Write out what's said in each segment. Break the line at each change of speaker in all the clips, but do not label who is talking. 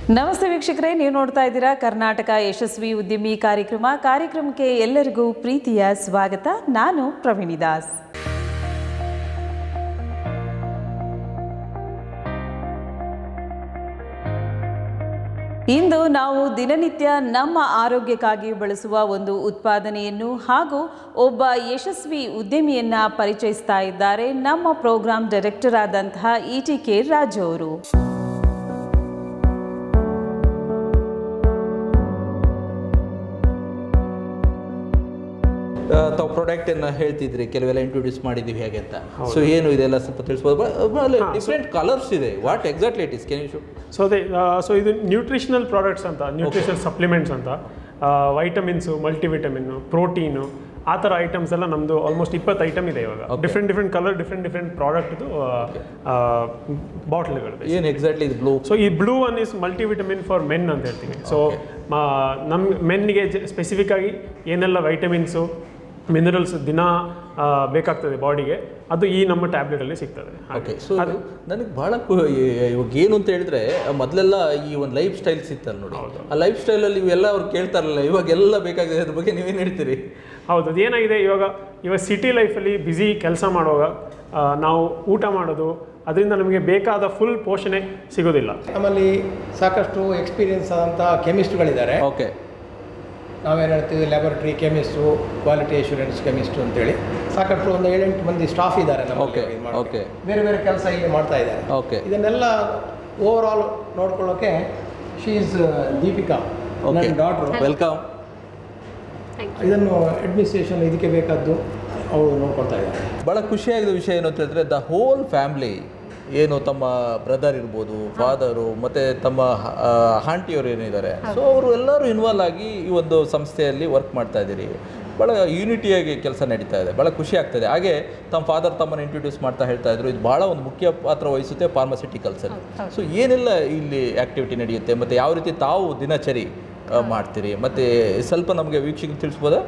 ನಮಸ್ತೆ ವೀಕ್ಷಕರೇ ನೀವು ನೋಡ್ತಾ ಇದ್ದೀರಾ ಕರ್ನಾಟಕ ಯಶಸ್ವಿ ಉದ್ಯಮಿ ಕಾರ್ಯಕ್ರಮ ಕಾರ್ಯಕ್ರಮಕ್ಕೆ ಎಲ್ಲರಿಗೂ ಪ್ರೀತಿಯ ಸ್ವಾಗತ ನಾನು ಪ್ರವೀಣಿ ದಾಸ್ ಇಂದು ನಾವು ದಿನನಿತ್ಯ ನಮ್ಮ ಆರೋಗ್ಯಕ್ಕಾಗಿ ಬಳಸುವ ಒಂದು ಉತ್ಪಾದನೆಯನ್ನು ಹಾಗೂ ಒಬ್ಬ ಯಶಸ್ವಿ ಉದ್ಯಮಿಯನ್ನ ಪರಿಚಯಿಸ್ತಾ ಇದ್ದಾರೆ ನಮ್ಮ ಪ್ರೋಗ್ರಾಂ ಡೈರೆಕ್ಟರ್ ಆದಂತಹ ಇ ಟಿ ಕೆ ರಾಜು ಅವರು
ಆ, ತಾವು ಪ್ರಾಡಕ್ಟ್ ಅನ್ನ ಹೇಳ್ತಿದ್ರಿ ಕೆಲವೆಲ್ಲ ಇಂಟ್ರೊಡ್ಯೂಸ್ ಮಾಡಿದೀವಿ ಹೇಗೆ ಅಂತ ಸೊ ಏನು ಇದೆಲ್ಲ ಸ್ವಲ್ಪ ತಿಳಿಸ್ಬೋದು ಡಿಫ್ರೆಂಟ್ ಕಲರ್ಸ್ ಇದೆ what exactly it is can you
so ಅದೇ ಸೊ ಇದು ನ್ಯೂಟ್ರಿಷನಲ್ ಪ್ರಾಡಕ್ಟ್ಸ್ ಅಂತ ನ್ಯೂಟ್ರಿಷನಲ್ ಸಪ್ಲಿಮೆಂಟ್ಸ್ ಅಂತ ವೈಟಮಿನ್ಸು ಮಲ್ಟಿವಿಟಮಿನ್ನು ಪ್ರೋಟೀನು ಆ ಥರ ಐಟಮ್ಸ್ ಎಲ್ಲ ನಮ್ಮದು ಆಲ್ಮೋಸ್ಟ್ ಇಪ್ಪತ್ತು ಐಟಮ್ ಇದೆ ಇವಾಗ different different colour different different ಪ್ರಾಡಕ್ಟ್ದು ಬಾಟ್ಲ್ಗಳಿದೆ
ಏನು ಎಕ್ಸಾಕ್ಟ್ಲಿ ಇದು ಬ್ಲೂ
ಸೊ ಈ blue one is multivitamin for men ಅಂತ ಹೇಳ್ತೀವಿ ಸೊ ನಮ್ಮ ಮೆನ್ಗೆ ಸ್ಪೆಸಿಫಿಕ್ ಆಗಿ ಏನೆಲ್ಲ ವೈಟಮಿನ್ಸು ಮಿನರಲ್ಸ್ ದಿನ ಆ, ಬೇಕಾಗ್ತದೆ ಬಾಡಿಗೆ ಅದು ಈ ನಮ್ಮ ಟ್ಯಾಬ್ಲೆಟಲ್ಲಿ ಸಿಗ್ತದೆ
ಓಕೆ ಸೊ ನನಗೆ ಭಾಳ ಕು- ಈ- ಇವಾಗ ಏನು ಅಂತ ಹೇಳಿದ್ರೆ ಮೊದಲೆಲ್ಲ ಈ ಒಂದು ಲೈಫ್ ಸ್ಟೈಲ್ ಸಿಗ್ತಲ್ಲ ನೋಡಿ ಆ ಲೈಫ್ ಸ್ಟೈಲಲ್ಲಿ ಇವೆಲ್ಲ ಅವ್ರು ಕೇಳ್ತಾರಲ್ಲ ಇವಾಗ ಎಲ್ಲ ಬೇಕಾಗಿದೆ ಅದ್ರ ಬಗ್ಗೆ ನೀವೇನು ಹೇಳ್ತೀರಿ
ಹೌದು ಅದೇನಾಗಿದೆ ಇವಾಗ ಇವಾಗ ಸಿಟಿ ಲೈಫಲ್ಲಿ ಬ್ಯುಸಿ ಕೆಲಸ ಮಾಡುವಾಗ ಆ, ನಾವು ಊಟ ಮಾಡೋದು ಅದರಿಂದ ನಮಗೆ ಬೇಕಾದ ಫುಲ್ ಪೋಷಣೆ ಸಿಗೋದಿಲ್ಲ
ನಮ್ಮಲ್ಲಿ ಸಾಕಷ್ಟು ಎಕ್ಸ್ಪೀರಿಯನ್ಸ್ ಆದಂಥ ಕೆಮಿಸ್ಟ್ಗಳಿದ್ದಾರೆ
ಓಕೆ
ನಾವೇನು ಹೇಳ್ತೀವಿ laboratory chemist quality assurance chemist ಅಂತೇಳಿ ಸಾಕಷ್ಟು ಒಂದು ಏಳೆಂಟು ಮಂದಿ ಸ್ಟಾಫ್ ಇದ್ದಾರೆ
Okay,
ನಮ್ಮಲ್ಲಿ
okay.
ಬೇರೆ ಬೇರೆ ಕೆಲಸ ಇಲ್ಲಿ ಮಾಡ್ತಾ ಇದ್ದಾರೆ
ಓಕೆ
ಇದನ್ನೆಲ್ಲ ಓವರ್ ಆಲ್ ನೋಡ್ಕೊಳ್ಳೋಕೆ ಶಿ ಈಸ್ ದೀಪಿಕಾ
ಓಕೆ
ನನ್ನ ಡಾಟ್ರು
ವೆಲ್ಕಮ್
ಇದನ್ನು ಅಡ್ಮಿನಿಸ್ಟ್ರೇಷನ್ ಇದಕ್ಕೆ ಬೇಕಾದ್ದು ಅವಳು ನೋಡ್ಕೊಳ್ತಾ ಇದ್ದಾರೆ
ಭಾಳ ಖುಷಿಯಾಗಿದ್ದ ವಿಷಯ ಏನು ಅಂತ ಹೇಳಿದ್ರೆ ದ ಹೋಲ್ ಫ್ಯಾಮ್ಲಿ ಏನು ತಮ್ಮ ಬ್ರದರ್ ಇರ್ಬೋದು ಫಾದರು ಮತ್ತು ತಮ್ಮ ಹಾಂಟಿಯವರು ಏನಿದ್ದಾರೆ ಸೊ ಅವರು ಎಲ್ಲರೂ ಇನ್ವಾಲ್ವ್ ಆಗಿ ಈ ಒಂದು ಸಂಸ್ಥೆಯಲ್ಲಿ ವರ್ಕ್ ಮಾಡ್ತಾ ಇದ್ದೀರಿ ಭಾಳ ಯೂನಿಟಿಯಾಗಿ ಕೆಲಸ ನಡೀತಾ ಇದೆ ಭಾಳ ಖುಷಿ ಆಗ್ತದೆ ಹಾಗೆ ತಮ್ಮ ಫಾದರ್ ತಮ್ಮನ್ನು ಇಂಟ್ರೊಡ್ಯೂಸ್ ಮಾಡ್ತಾ ಹೇಳ್ತಾ ಇದ್ರು ಇದು ಭಾಳ ಒಂದು ಮುಖ್ಯ ಪಾತ್ರ ವಹಿಸುತ್ತೆ ಫಾರ್ಮಸ್ಯೂಟಿಕಲ್ಸಲ್ಲಿ ಸೊ ಏನೆಲ್ಲ ಇಲ್ಲಿ ಆ್ಯಕ್ಟಿವಿಟಿ ನಡೆಯುತ್ತೆ ಮತ್ತು ಯಾವ ರೀತಿ ತಾವು ದಿನಚರಿ ಆ, ಮಾಡ್ತೀರಿ ಮತ್ತು ಸ್ವಲ್ಪ ನಮಗೆ ವೀಕ್ಷಕರು ತಿಳಿಸ್ಬೋದಾ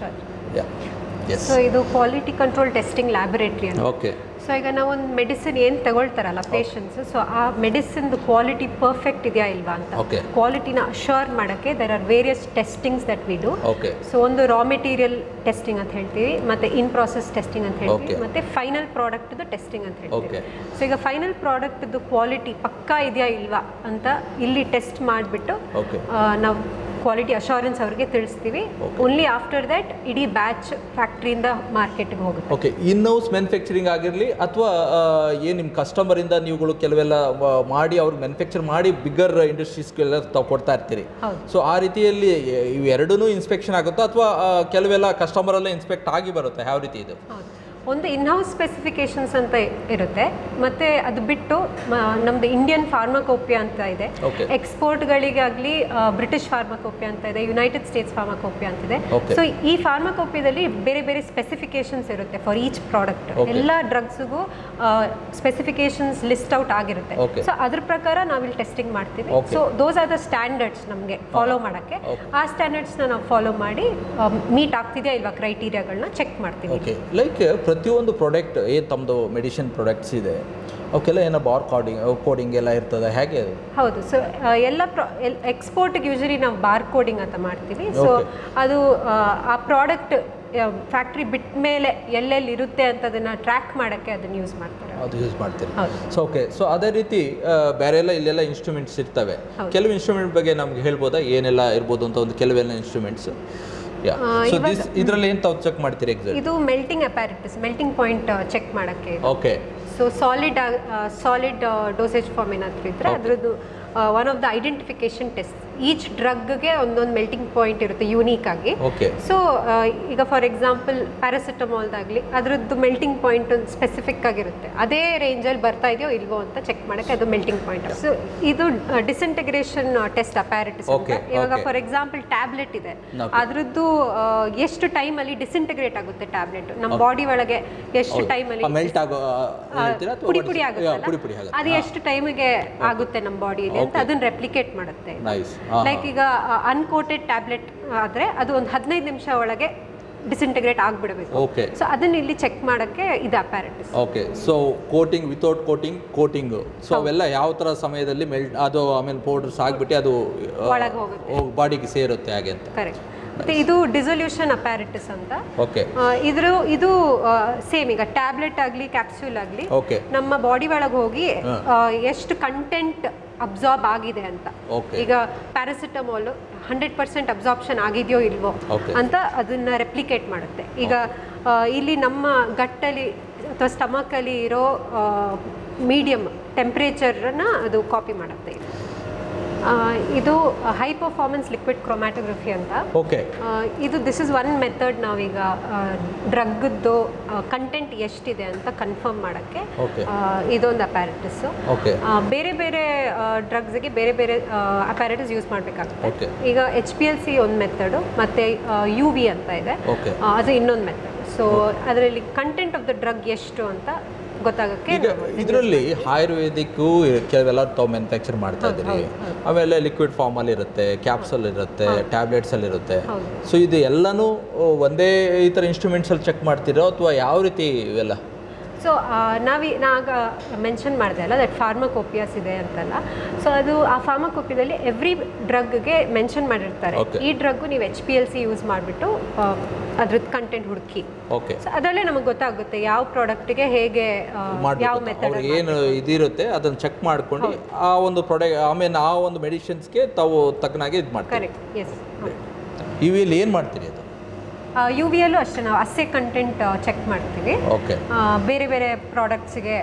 ಯಾ ಎಸ್
ಸೊ ಇದು ಕ್ವಾಲಿಟಿ ಕಂಟ್ರೋಲ್ ಟೆಸ್ಟಿಂಗ್ ಲ್ಯಾಬೊರೇಟರಿ ಅಂತ
ಓಕೆ
ಸೊ ಈಗ ನಾವು ಒಂದು ಮೆಡಿಸಿನ್ ಏನು ತಗೊಳ್ತಾರಲ್ಲ ಪೇಷಂಟ್ಸ್ ಸೊ ಆ ಮೆಡಿಸಿನ್ದು ಕ್ವಾಲಿಟಿ ಪರ್ಫೆಕ್ಟ್ ಇದೆಯಾ ಇಲ್ವಾ ಅಂತ
Okay.
ಕ್ವಾಲಿಟಿನ ಅಶ್ಯೂರ್ ಮಾಡೋಕ್ಕೆ there are various testings that we do
okay
so ಒಂದು ರಾ ಮೆಟೀರಿಯಲ್ ಟೆಸ್ಟಿಂಗ್ ಅಂತ ಹೇಳ್ತೀವಿ ಮತ್ತೆ ಇನ್ ಪ್ರಾಸೆಸ್ ಟೆಸ್ಟಿಂಗ್ ಅಂತ ಹೇಳ್ತೀವಿ
Okay.
ಮತ್ತೆ ಫೈನಲ್ ಪ್ರಾಡಕ್ಟ್ದು ಟೆಸ್ಟಿಂಗ್ ಅಂತ ಹೇಳ್ತೀವಿ
Okay.
ಸೊ ಈಗ ಫೈನಲ್ ಪ್ರಾಡಕ್ಟ್ದು ಕ್ವಾಲಿಟಿ ಪಕ್ಕಾ ಇದೆಯಾ ಇಲ್ವಾ ಅಂತ ಇಲ್ಲಿ ಟೆಸ್ಟ್ ಮಾಡಿಬಿಟ್ಟು
ಓಕೆ
ನಾವು ಕ್ವಾಲಿಟಿ ಅಶ್ಯೂರೆನ್ಸ್ ಅವ್ರಿಗೆ ತಿಳಿಸ್ತೀವಿ ಓನ್ಲಿ ಆಫ್ಟರ್ ದ್ಯಾಟ್ ಇಡೀ ಬ್ಯಾಚ್ ಫ್ಯಾಕ್ಟ್ರಿಯಿಂದ ಮಾರ್ಕೆಟ್ಗೆ ಹೋಗುತ್ತೆ
ಓಕೆ ಇನ್ ಹೌಸ್ ಮ್ಯಾನುಫ್ಯಾಕ್ಚರಿಂಗ್ ಆಗಿರಲಿ ಅಥವಾ ಏನು ನಿಮ್ಮ ಕಸ್ಟಮರಿಂದ ನೀವುಗಳು ಕೆಲವೆಲ್ಲ ಆ, ಮಾಡಿ ಅವ್ರಿಗೆ ಮ್ಯಾನುಫ್ಯಾಕ್ಚರ್ ಮಾಡಿ ಬಿಗ್ಗರ್ ಇಂಡಸ್ಟ್ರೀಸ್ಗೆಲ್ಲ ತಾವು ಕೊಡ್ತಾ ಇರ್ತೀರಿ
ಹೌದು.
ಸೊ ಆ ರೀತಿಯಲ್ಲಿ ಇವು ಎರಡೂ ಇನ್ಸ್ಪೆಕ್ಷನ್ ಆಗುತ್ತಾ ಅಥವಾ ಕೆಲವೆಲ್ಲ ಕಸ್ಟಮರಲ್ಲೇ ಇನ್ಸ್ಪೆಕ್ಟ್ ಆಗಿ ಬರುತ್ತೆ ಯಾವ ರೀತಿ ಇದು
ಹೌದು ಒಂದು ಇನ್ಹೌಸ್ ಸ್ಪೆಸಿಫಿಕೇಶನ್ಸ್ ಅಂತ ಇರುತ್ತೆ ಮತ್ತೆ ಅದು ಬಿಟ್ಟು ಮ- ನಮ್ದು ಇಂಡಿಯನ್ ಫಾರ್ಮಕೋಪಿಯಾ ಅಂತ ಇದೆ
Okay.
ಎಕ್ಸ್ಪೋರ್ಟ್ಗಳಿಗಾಗಲಿ ಬ್ರಿಟಿಷ್ ಫಾರ್ಮಕೋಪಿಯಾ ಅಂತ ಇದೆ ಯುನೈಟೆಡ್ ಸ್ಟೇಟ್ಸ್ ಫಾರ್ಮಕೋಪಿಯಾ ಅಂತ ಇದೆ
Okay.
ಸೊ ಈ ಫಾರ್ಮಕೋಪಿಯಾದಲ್ಲಿ ಬೇರೆ ಬೇರೆ ಸ್ಪೆಸಿಫಿಕೇಶನ್ಸ್ ಇರುತ್ತೆ ಫಾರ್ ಈಚ್ ಪ್ರಾಡಕ್ಟ್
Okay.
ಎಲ್ಲ ಡ್ರಗ್ಸ್ಗೂ ಸ್ಪೆಸಿಫಿಕೇಶನ್ಸ್ ಲಿಸ್ಟ್ ಔಟ್ ಆಗಿರುತ್ತೆ
Okay.
ಸೊ ಅದ್ರ ಪ್ರಕಾರ ನಾವಿಲ್ಲಿ ಟೆಸ್ಟಿಂಗ್ ಮಾಡ್ತೀವಿ
Okay.
So those are the standards ನಮಗೆ ಫಾಲೋ ಮಾಡೋಕ್ಕೆ
Okay.
ಆ ಸ್ಟ್ಯಾಂಡರ್ಡ್ಸ್ನ ನಾವು ಫಾಲೋ ಮಾಡಿ ಮೀಟ್ ಆಗ್ತಿದೆಯಾ ಇಲ್ವಾ ಕ್ರೈಟೀರಿಯಾಗಳನ್ನ ಚೆಕ್ ಮಾಡ್ತೀವಿ
ಓಕೆ ಲೈಕ್ ಪ್ರತಿಯೊಂದು ಪ್ರಾಡಕ್ಟ್ ಏನು ತಮ್ಮದು ಮೆಡಿಸಿನ್ ಪ್ರಾಡಕ್ಟ್ಸ್ ಇದೆ ಅವಕ್ಕೆಲ್ಲ ಏನೋ ಬಾರ್ ಕೋಡಿಂಗ್ ಕೋಡಿಂಗ್ ಎಲ್ಲ ಇರ್ತದೆ ಹೇಗೆ ಅದು
ಹೌದು ಸೊ ಎಲ್ಲ ಪ್ರಾ ಎಕ್ಸ್ಪೋರ್ಟ್ಗೆ ಯೂಶಲಿ ನಾವು ಬಾರ್ ಕೋಡಿಂಗ್ ಅಂತ ಮಾಡ್ತೀವಿ ಸೊ
Okay.
ಅದು ಆ, ಆ ಪ್ರಾಡಕ್ಟ್ ಫ್ಯಾಕ್ಟ್ರಿ ಬಿಟ್ಟ ಮೇಲೆ ಎಲ್ಲೆಲ್ಲಿ ಇರುತ್ತೆ ಅಂತ ಅದನ್ನ ಟ್ರ್ಯಾಕ್ ಮಾಡೋಕ್ಕೆ ಅದನ್ನ ಯೂಸ್ ಮಾಡ್ತಾರೆ
ಅದು ಯೂಸ್ ಮಾಡ್ತೀರಿ
ಹೌದು.
ಸೊ ಓಕೆ ಸೊ ಅದೇ ರೀತಿ ಆ, ಬೇರೆ ಎಲ್ಲ ಇಲ್ಲೆಲ್ಲ ಇನ್ಸ್ಟ್ರೂಮೆಂಟ್ಸ್ ಇರ್ತವೆ
ಹೌದು.
ಕೆಲವು ಇನ್ಸ್ಟ್ರೂಮೆಂಟ್ ಬಗ್ಗೆ ನಮ್ಗೆ ಹೇಳ್ಬೋದಾ ಏನೆಲ್ಲ ಇರ್ಬೋದು ಅಂತ ಒಂದು ಕೆಲವೆಲ್ಲ ಇನ್ಸ್ಟ್ರೂಮೆಂಟ್ಸ್ ಯಾ
ಆ,
ಸೊ
ಇವಾಗ-
ದಿಸ್ ಇದರಲ್ಲಿ ಏನು ತಾವು ಚೆಕ್ ಮಾಡ್ತೀರಿ ಎಕ್ಸಾಕ್ಟ್
ಇದು melting apparatus melting point check ಮಾಡೋಕ್ಕೆ
okay
so solid solid dosage form ಏನಾದರೂ ಇದ್ದರೆ ಅದರದ್ದು one of the identification test each ಡ್ರಗ್ಗೆ ಒಂದೊಂದು ಮೆಲ್ಟಿಂಗ್ ಪಾಯಿಂಟ್ ಇರುತ್ತೆ ಯೂನೀಕ್ ಆಗಿ
ಓಕೆ
ಸೊ ಈಗ ಫಾರ್ ಎಕ್ಸಾಂಪಲ್ ಪ್ಯಾರಾಸಿಟಮಾಲ್ದಾಗಲಿ ಅದರದ್ದು ಮೆಲ್ಟಿಂಗ್ ಪಾಯಿಂಟ್ ಒಂದು ಸ್ಪೆಸಿಫಿಕ್ ಆಗಿರುತ್ತೆ ಅದೇ ರೇಂಜಲ್ಲಿ ಬರ್ತಾ ಇದೆಯೋ ಇಲ್ವೋ ಅಂತ ಚೆಕ್ ಮಾಡೋಕ್ಕೆ ಅದು ಮೆಲ್ಟಿಂಗ್ ಪಾಯಿಂಟ್ ಸೊ ಇದು ಡಿಸ್ಇಂಟಗ್ರೇಷನ್ ಟೆಸ್ಟ್ ಅಪ್ಯಾರಿಟಿಸ್ ಅಂತ
Okay,
ಇವಾಗ
okay.
ಫಾರ್ ಎಕ್ಸಾಂಪಲ್ ಟ್ಯಾಬ್ಲೆಟ್ ಇದೆ
Okay.
ಅದರದ್ದು ಎಷ್ಟು ಟೈಮಲ್ಲಿ ಡಿಸ್ಇಂಟಗ್ರೇಟ್ ಆಗುತ್ತೆ ಟ್ಯಾಬ್ಲೆಟ್ ನಮ್ಮ ಬಾಡಿ ಒಳಗೆ ಎಷ್ಟು ಟೈಮಲ್ಲಿ
ಮೆಲ್ಟ್ ಆಗೋ ಆ, ಹೇಳ್ತೀರಾ ಅಥವಾ
ಪುಡಿ
what
ಪುಡಿ
is-
ಆಗುತ್ತೆ
Yeah, ಪುಡಿ ಪುಡಿ ಆಗುತ್ತೆ
ಅದು ಎಷ್ಟು ಟೈಮಿಗೆ ಆಗುತ್ತೆ ನಮ್ಮ ಬಾಡಿಯಲ್ಲಿ ಅಂತ
Okay.
ಅದನ್ನ ರೆಪ್ಲಿಕೇಟ್ ಮಾಡುತ್ತೆ
ನೈಸ್
ಲೈಕ್ ಈಗ ಅನ್ಕೋಟೆಡ್ ಟ್ಯಾಬ್ಲೆಟ್ ಆದರೆ ಅದು ಒಂದು ಹದಿನೈದು ನಿಮಿಷ ಒಳಗೆ ಡಿಸಿಂಟಗ್ರೇಟ್ ಆಗಿಬಿಡಬೇಕು
ಓಕೆ
ಸೊ ಅದನ್ನ ಇಲ್ಲಿ ಚೆಕ್ ಮಾಡೋಕ್ಕೆ ಇದು apparatus
okay so coating without coating coating so ಅವೆಲ್ಲ ಯಾವ ಥರ ಸಮಯದಲ್ಲಿ ಮೆಲ್ಟ್ ಅದು ಆಮೇಲೆ ಪೌಡರ್ಸ್ ಆಗಿಬಿಟ್ಟು ಅದು
ಒಳಗೆ ಹೋಗುತ್ತೆ
ಬಾಡಿಗೆ ಸೇರುತ್ತೆ ಹಾಗೆ ಅಂತ
ಕರೆಕ್ಟ್ ಮತ್ತು ಇದು ಡಿಸೊಲ್ಯೂಷನ್ ಅಪ್ಯಾರಟಿಸ್ ಅಂತ
ಓಕೆ
ಆ, ಇದ್ರ ಇದು ಸೇಮ್ ಈಗ ಟ್ಯಾಬ್ಲೆಟ್ ಆಗಲಿ ಕ್ಯಾಪ್ಸ್ಯೂಲ್ ಆಗಲಿ
ಓಕೆ
ನಮ್ಮ ಬಾಡಿ ಒಳಗೆ ಹೋಗಿ ಆ, ಎಷ್ಟು ಕಂಟೆಂಟ್ ಅಬ್ಸಾರ್ಬ್ ಆಗಿದೆ ಅಂತ
Okay.
ಈಗ ಪ್ಯಾರಾಸಿಟಮಾಲ್ ಹಂಡ್ರೆಡ್ ಪರ್ಸೆಂಟ್ ಅಬ್ಸಾರ್ಪ್ಷನ್ ಆಗಿದೆಯೋ ಇಲ್ವೋ
Okay.
ಅಂತ ಅದನ್ನ ರೆಪ್ಲಿಕೇಟ್ ಮಾಡುತ್ತೆ ಈಗ ಆ, ಇಲ್ಲಿ ನಮ್ಮ ಗಟ್ಟಲ್ಲಿ ಅಥವಾ ಸ್ಟಮಕಲ್ಲಿ ಇರೋ ಮೀಡಿಯಮ್ ಟೆಂಪ್ರೇಚರನ್ನ ಅದು ಕಾಪಿ ಮಾಡುತ್ತೆ ಆ, ಇದು ಹೈ ಪರ್ಫಾರ್ಮೆನ್ಸ್ ಲಿಕ್ವಿಡ್ ಕ್ರೊಮ್ಯಾಟೋಗ್ರಫಿ ಅಂತ
ಓಕೆ
ಆ, ಇದು ದಿಸ್ ಇಸ್ ಒನ್ ಮೆಥಡ್ ನಾವೀಗ ಡ್ರಗ್ದು ಕಂಟೆಂಟ್ ಎಷ್ಟಿದೆ ಅಂತ ಕನ್ಫರ್ಮ್ ಮಾಡೋಕ್ಕೆ
Okay.
ಇದೊಂದು ಅಪ್ಯಾರಟಸ್ಸು
ಓಕೆ
ಬೇರೆ ಬೇರೆ ಡ್ರಗ್ಸ್ಗೆ ಬೇರೆ ಬೇರೆ ಅಪ್ಯಾರಟಸ್ ಯೂಸ್ ಮಾಡಬೇಕಾಗುತ್ತೆ
Okay.
ಈಗ ಎಚ್ ಪಿ ಎಲ್ ಸಿ ಒಂದು ಮೆಥಡು ಮತ್ತು ಯು ವಿ ಅಂತ ಇದೆ
Okay.
ಆ, ಅದು ಇನ್ನೊಂದು ಮೆಥಡ್ ಸೊ ಅದರಲ್ಲಿ ಕಂಟೆಂಟ್ ಆಫ್ ದ ಡ್ರಗ್ ಎಷ್ಟು ಅಂತ ಗೊತ್ತಾಗೋಕ್ಕೆ
ಈಗ ಇದರಲ್ಲಿ ಆಯುರ್ವೇದಿಕ್ಕು ಕೆಲವೆಲ್ಲ ತಾವು ಮ್ಯಾನುಫ್ಯಾಕ್ಚರ್ ಮಾಡ್ತಾ ಇದ್ದೀರಿ ಆಮೇಲೆ ಲಿಕ್ವಿಡ್ ಫಾರ್ಮಲ್ಲಿ ಇರುತ್ತೆ ಕ್ಯಾಪ್ಸಲ್ ಇರುತ್ತೆ ಟ್ಯಾಬ್ಲೆಟ್ಸಲ್ಲಿ ಇರುತ್ತೆ ಸೊ ಇದು ಎಲ್ಲನೂ ಒಂದೇ ಈ ಥರ ಇನ್ಸ್ಟ್ರೂಮೆಂಟ್ಸಲ್ಲಿ ಚೆಕ್ ಮಾಡ್ತೀರೋ ಅಥವಾ ಯಾವ ರೀತಿ ಇವೆಲ್ಲ
ಸೊ ನಾವಿ ನಾಗ ಮೆನ್ಷನ್ ಮಾಡಿದೆ ಅಲ್ಲ ದಟ್ ಫಾರ್ಮಕೋಪಿಯಾಸ್ ಇದೆ ಅಂತಲ್ಲ ಸೊ ಅದು ಆ ಫಾರ್ಮಕೋಪಿಯಲ್ಲಿ ಎವ್ರಿ ಡ್ರಗ್ಗೆ ಮೆನ್ಷನ್ ಮಾಡಿರ್ತಾರೆ
Okay.
ಈ ಡ್ರಗ್ಗು ನೀವು H P L C use ಮಾಡಿಬಿಟ್ಟು ಅದ್ರದ್ದು ಕಂಟೆಂಟ್ ಹುಡುಕಿ
ಓಕೆ
ಸೊ ಅದರಲ್ಲೇ ನಮಗೆ ಗೊತ್ತಾಗುತ್ತೆ ಯಾವ ಪ್ರಾಡಕ್ಟ್ಗೆ ಹೇಗೆ ಆ, ಯಾವ
ಮಾಡಬೇಕು
ಮೆಥಡ್
ಅವ್ರು ಏನು ಇದಿರುತ್ತೆ ಅದನ್ನು ಚೆಕ್ ಮಾಡ್ಕೊಂಡು ಆ ಒಂದು ಪ್ರಾಡಕ್ಟ್ ಆಮೇಲೆ ಆ ಒಂದು ಮೆಡಿಸಿನ್ಸ್ಗೆ ತಾವು ತಕ್ಕನಾಗೆ ಇದು ಮಾಡ್ತೀರಿ
ಕರೆಕ್ಟ್ ಎಸ್
ಇವಿಯಲ್ಲಿ ಏನು ಮಾಡ್ತೀರಿ ಅದು
ಯು ವಿಯಲ್ಲೂ ಅಷ್ಟೇ ನಾವು ಅಸ್ಸೆ ಕಂಟೆಂಟ್ ಚೆಕ್ ಮಾಡ್ತೀವಿ
ಓಕೆ
ಆ, ಬೇರೆ ಬೇರೆ ಪ್ರಾಡಕ್ಟ್ಸ್ಗೆ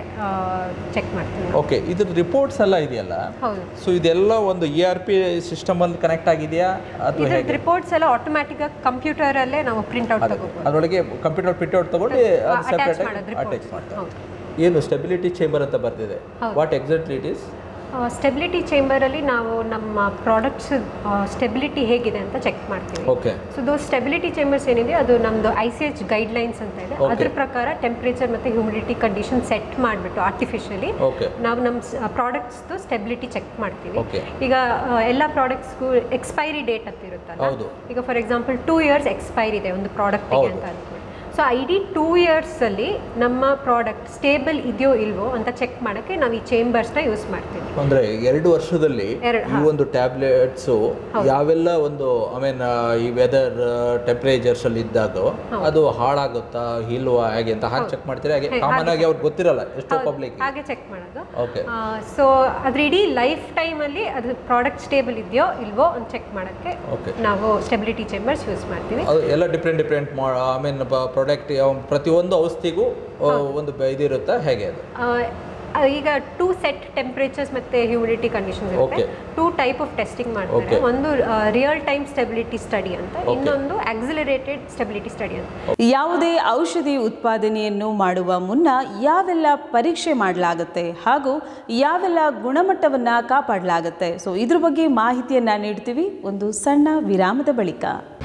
ಚೆಕ್ ಮಾಡ್ತೀವಿ
ಓಕೆ ಇದ್ರ ರಿಪೋರ್ಟ್ಸ್ ಎಲ್ಲ ಇದೆಯಲ್ಲ
ಹೌದು
ಸೊ ಇದೆಲ್ಲ ಒಂದು ಇ ಆರ್ ಪಿ ಸಿಸ್ಟಮಲ್ಲಿ ಕನೆಕ್ಟ್ ಆಗಿದೆಯಾ ಅಥವಾ
ಇದ್ರ
ಹೇಗೆ
ರಿಪೋರ್ಟ್ಸ್ ಎಲ್ಲ ಆಟೋಮ್ಯಾಟಿಕ್ ಆಗಿ ಕಂಪ್ಯೂಟರಲ್ಲೇ ನಾವು ಪ್ರಿಂಟ್ ಔಟ್ ತಗೋಬೋದು
ಅದರೊಳಗೆ ಕಂಪ್ಯೂಟರ್ ಪ್ರಿಂಟ್ಔಟ್ ತಗೊಂಡು ಅದು
attach
ಸೆಪರೇಟ್
ಮಾಡೋದು
ಅಟ್ಯಾಚ್
reports.
ಮಾಡ್ತಾರೆ
ಹೌದು.
ಏನು ಸ್ಟೆಬಿಲಿಟಿ ಚೇಂಬರ್ ಅಂತ ಬರ್ತಿದೆ what exactly it is
stability ಚೇಂಬರಲ್ಲಿ ನಾವು ನಮ್ಮ ಪ್ರಾಡಕ್ಟ್ಸ್ ಸ್ಟೆಬಿಲಿಟಿ ಹೇಗಿದೆ ಅಂತ ಚೆಕ್ ಮಾಡ್ತೀವಿ
okay
so though stability chambers ಏನಿದೆ ಅದು ನಮ್ಮದು ಐ ಸಿ ಎಚ್ ಗೈಡ್ಲೈನ್ಸ್ ಅಂತ ಇದೆ
Okay.
ಅದ್ರ ಪ್ರಕಾರ ಟೆಂಪ್ರೇಚರ್ ಮತ್ತು ಹ್ಯೂಮಿಡಿಟಿ ಕಂಡೀಷನ್ ಸೆಟ್ ಮಾಡಿಬಿಟ್ಟು ಆರ್ಟಿಫಿಷಿಯಲಿ
ಓಕೆ
ನಾವು ನಮ್ಮ ಪ್ರಾಡಕ್ಟ್ಸ್ದು ಸ್ಟೆಬಿಲಿಟಿ ಚೆಕ್ ಮಾಡ್ತೀವಿ
Okay.
ಈಗ ಆ, ಎಲ್ಲ ಪ್ರಾಡಕ್ಟ್ಸ್ಗೂ ಎಕ್ಸ್ಪೈರಿ ಡೇಟ್ ಅಂತ ಇರುತ್ತಲ್ಲ
ಹೌದು.
ಈಗ for example two years expire ಇದೆ ಒಂದು ಪ್ರಾಡಕ್ಟಿಗೆ
ಹೌದು.
ಅಂತ ಅನ್ಕೊಳ್ಳಿ ಸೊ ಐ ಡಿ ಟೂ ಇಯರ್ಸಲ್ಲಿ ನಮ್ಮ ಪ್ರಾಡಕ್ಟ್ ಸ್ಟೇಬಲ್ ಇದೆಯೋ ಇಲ್ವೋ ಅಂತ ಚೆಕ್ ಮಾಡೋಕ್ಕೆ ನಾವು ಈ ಚೇಂಬರ್ಸ್ನ ಯೂಸ್ ಮಾಡ್ತೀವಿ
ಅಂದ್ರೆ ಎರಡು ವರ್ಷದಲ್ಲಿ
ಎರಡು,
ಈ ಒಂದು ಟ್ಯಾಬ್ಲೆಟ್ಸು ಯಾವೆಲ್ಲ ಒಂದು ಐ ಮೀನ್ ಈ ವೆದರ್ ಟೆಂಪರೇಚರ್ಸ್ ಅಲ್ಲಿ ಇದ್ದಾಗ ಅದು ಹಾಳಾಗುತ್ತಾ ಇಲ್ವಾ ಹೇಗೆ ಅಂತ ಹಾಗೆ ಚೆಕ್ ಮಾಡ್ತೀರಾ ಹಾಗೆ ಕಾಮನ್ ಆಗಿ ಅವ್ರಿಗೆ ಗೊತ್ತಿರಲ್ಲ ಎಷ್ಟೋ ಪಬ್ಲಿಕ್
ಹಾಗೆ ಚೆಕ್ ಮಾಡೋದು
ಓಕೆ
ಸೊ ಅದ್ರ ಇಡೀ ಲೈಫ್ ಟೈಮಲ್ಲಿ ಅದು ಪ್ರಾಡಕ್ಟ್ ಸ್ಟೇಬಲ್ ಇದೆಯೋ ಇಲ್ವೋ ಅಂತ ಚೆಕ್ ಮಾಡೋಕ್ಕೆ
ಓಕೆ
ನಾವು ಸ್ಟೆಬಿಲಿಟಿ ಚೇಂಬರ್ಸ್ ಯೂಸ್ ಮಾಡ್ತೀವಿ
ಅದು ಎಲ್ಲ different different I mean product ಪ್ರತಿಯೊಂದು ಔಷಧಿಗೂ ಆ, ಒಂದು ಬ- ಇದಿರುತ್ತಾ ಹೇಗೆ ಅದು
ಆ, ಆ, ಈಗ ಟೂ ಸೆಟ್ ಟೆಂಪ್ರೇಚರ್ಸ್ ಮತ್ತೆ ಹ್ಯೂಮಿಡಿಟಿ ಕಂಡೀಷನ್ಸ್ ಇರುತ್ತೆ
Okay.
Two type of testing ಮಾಡ್ತಾರೆ
Okay.
ಒಂದು ರಿಯಲ್ ಟೈಮ್ ಸ್ಟೆಬಿಲಿಟಿ ಸ್ಟಡಿ ಅಂತ ಇನ್ನೊಂದು ಆಕ್ಸಿಲರೇಟೆಡ್ ಸ್ಟೆಬಿಲಿಟಿ ಸ್ಟಡಿ ಅಂತ
ಯಾವುದೇ ಔಷಧಿ ಉತ್ಪಾದನೆಯನ್ನು ಮಾಡುವ ಮುನ್ನ ಯಾವೆಲ್ಲ ಪರೀಕ್ಷೆ ಮಾಡಲಾಗುತ್ತೆ ಹಾಗೂ ಯಾವೆಲ್ಲ ಗುಣಮಟ್ಟವನ್ನು ಕಾಪಾಡಲಾಗುತ್ತೆ ಸೊ ಇದ್ರ ಬಗ್ಗೆ ಮಾಹಿತಿಯನ್ನು ನೀಡ್ತೀವಿ ಒಂದು ಸಣ್ಣ ವಿರಾಮದ ಬಳಿಕ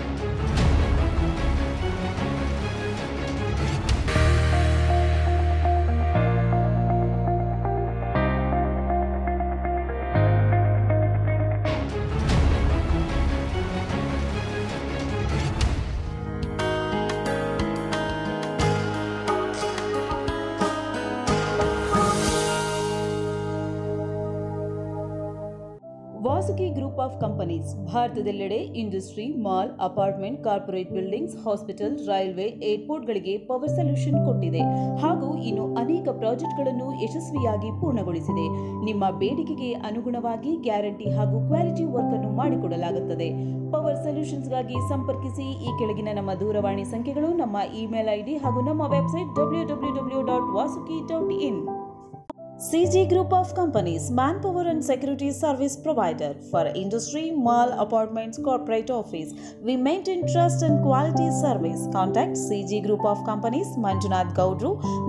ವಾಸುಕಿ ಗ್ರೂಪ್ ಆಫ್ ಕಂಪನೀಸ್ ಭಾರತದೆಲ್ಲೆಡೆ industry mall apartment corporate buildings hospital railway ಏರ್ಪೋರ್ಟ್ಗಳಿಗೆ ಪವರ್ ಸೊಲ್ಯೂಷನ್ ಕೊಟ್ಟಿದೆ ಹಾಗೂ ಇನ್ನು ಅನೇಕ ಪ್ರಾಜೆಕ್ಟ್ಗಳನ್ನು ಯಶಸ್ವಿಯಾಗಿ ಪೂರ್ಣಗೊಳಿಸಿದೆ ನಿಮ್ಮ ಬೇಡಿಕೆಗೆ ಅನುಗುಣವಾಗಿ ಗ್ಯಾರಂಟಿ ಹಾಗೂ ಕ್ವಾಲಿಟಿ ವರ್ಕ್ ಅನ್ನು ಮಾಡಿಕೊಡಲಾಗುತ್ತದೆ ಪವರ್ ಸೊಲ್ಯೂಷನ್ಸ್ಗಾಗಿ ಸಂಪರ್ಕಿಸಿ ಈ ಕೆಳಗಿನ ನಮ್ಮ ದೂರವಾಣಿ ಸಂಖ್ಯೆಗಳು ನಮ್ಮ ಇಮೇಲ್ ಐಡಿ ಹಾಗೂ ನಮ್ಮ website W W W dot Vasuki dot in CG Group of Companies, Manpower and Security Service Provider for Industry, Mall, Apartments, Corporate Office. We maintain trust and quality service. Contact CG Group of Companies, Manjunath Gaudru,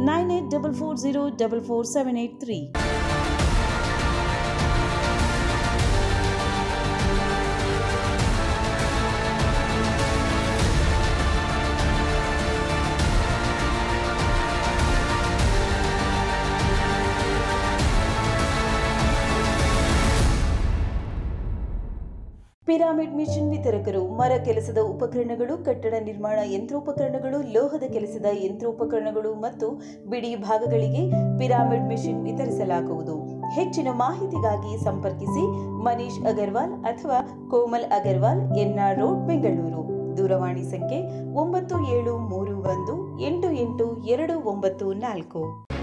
9844044783. Pyramid machine ವಿತರಕರು ಮರ ಕೆಲಸದ ಉಪಕರಣಗಳು ಕಟ್ಟಡ ನಿರ್ಮಾಣ ಯಂತ್ರೋಪಕರಣಗಳು ಲೋಹದ ಕೆಲಸದ ಯಂತ್ರೋಪಕರಣಗಳು ಮತ್ತು ಬಿಡಿ ಭಾಗಗಳಿಗೆ ಪಿರಾಮಿಡ್ ಮಿಷನ್ ವಿತರಿಸಲಾಗುವುದು ಹೆಚ್ಚಿನ ಮಾಹಿತಿಗಾಗಿ ಸಂಪರ್ಕಿಸಿ ಮನೀಶ್ ಅಗರ್ವಾಲ್ ಅಥವಾ ಕೋಮಲ್ ಅಗರ್ವಾಲ್ ಎನ್ಆರ್ ರೋಡ್ ಬೆಂಗಳೂರು ದೂರವಾಣಿ ಸಂಖ್ಯೆ ಒಂಬತ್ತು ಏಳು ಮೂರು ಒಂದು ಎಂಟು ಎಂಟು ಎರಡು ಒಂಬತ್ತು ನಾಲ್ಕು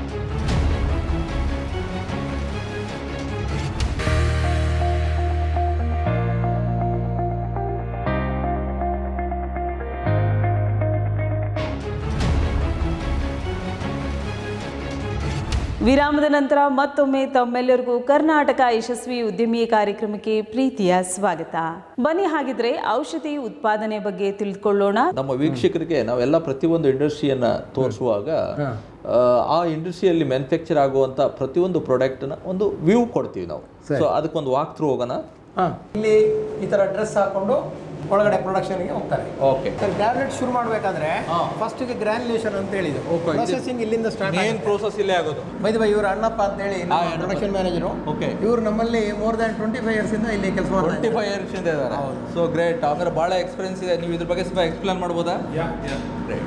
ವಿರಾಮದ ನಂತರ ಮತ್ತೊಮ್ಮೆ ತಮ್ಮೆಲ್ಲರಿಗೂ ಕರ್ನಾಟಕ ಯಶಸ್ವಿ ಉದ್ಯಮಿ ಕಾರ್ಯಕ್ರಮಕ್ಕೆ ಪ್ರೀತಿಯ ಸ್ವಾಗತ ಬನ್ನಿ ಹಾಗಿದ್ರೆ ಔಷಧಿ ಉತ್ಪಾದನೆ ಬಗ್ಗೆ ತಿಳಿದುಕೊಳ್ಳೋಣ
ನಮ್ಮ ವೀಕ್ಷಕರಿಗೆ ನಾವೆಲ್ಲ ಪ್ರತಿಯೊಂದು ಇಂಡಸ್ಟ್ರಿಯನ್ನ ತೋರಿಸುವಾಗ ಆ, ಆ ಇಂಡಸ್ಟ್ರಿಯಲ್ಲಿ ಮ್ಯಾನುಫ್ಯಾಕ್ಚರ್ ಆಗುವಂತ ಪ್ರತಿಯೊಂದು ಪ್ರಾಡಕ್ಟ್ನ ಒಂದು ವ್ಯೂ ಕೊಡ್ತೀವಿ ನಾವು ಸೊ ಅದಕ್ಕೊಂದು ವಾಕ್ ಥ್ರೂ ಹೋಗೋಣ
ಹಾಂ ಇಲ್ಲಿ ಈ ಥರ ಡ್ರೆಸ್ ಹಾಕೊಂಡು ಒಳಗಡೆ ಪ್ರೊಡಕ್ಷನ್ಗೆ ಹೋಗ್ತಾರೆ
ಓಕೆ
ಟ್ಯಾಬ್ಲೆಟ್ ಶುರು ಮಾಡಬೇಕಾದ್ರೆ ಫಸ್ಟಿಗೆ ಗ್ರ್ಯಾನ್ಯುಲೇಷನ್ ಅಂತ ಹೇಳಿದ್ರು ಪ್ರೊಸೆಸಿಂಗ್ ಇಲ್ಲಿಂದ ಸ್ಟಾರ್ಟ್
ಮೇನ್ ಪ್ರೋಸೆಸ್ ಇಲ್ಲೇ ಆಗೋದು
ಬೈದ ಬೈ ಇವರು ಅಣ್ಣಪ್ಪ ಅಂತ ಹೇಳಿ ಪ್ರೊಡಕ್ಷನ್ ಮ್ಯಾನೇಜರು
Okay.
ಇವರು ನಮ್ಮಲ್ಲಿ more than twenty five years ಇಂದ ಇಲ್ಲಿ ಕೆಲಸ ಮಾಡ್ತಾರೆ
ಟ್ವೆಂಟಿ ಫೈವ್ ಇಯರ್ಸ್ ಇಂದ ಇದ್ದಾರೆ ಸೊ ಗ್ರೇಟ್ ಅಂದ್ರೆ ಭಾಳ ಎಕ್ಸ್ಪೀರಿಯನ್ಸ್ ಇದೆ ನೀವು ಇದ್ರ ಬಗ್ಗೆ ಸ್ವಲ್ಪ ಎಕ್ಸ್ಪ್ಲೇನ್ ಮಾಡ್ಬೋದಾ Great.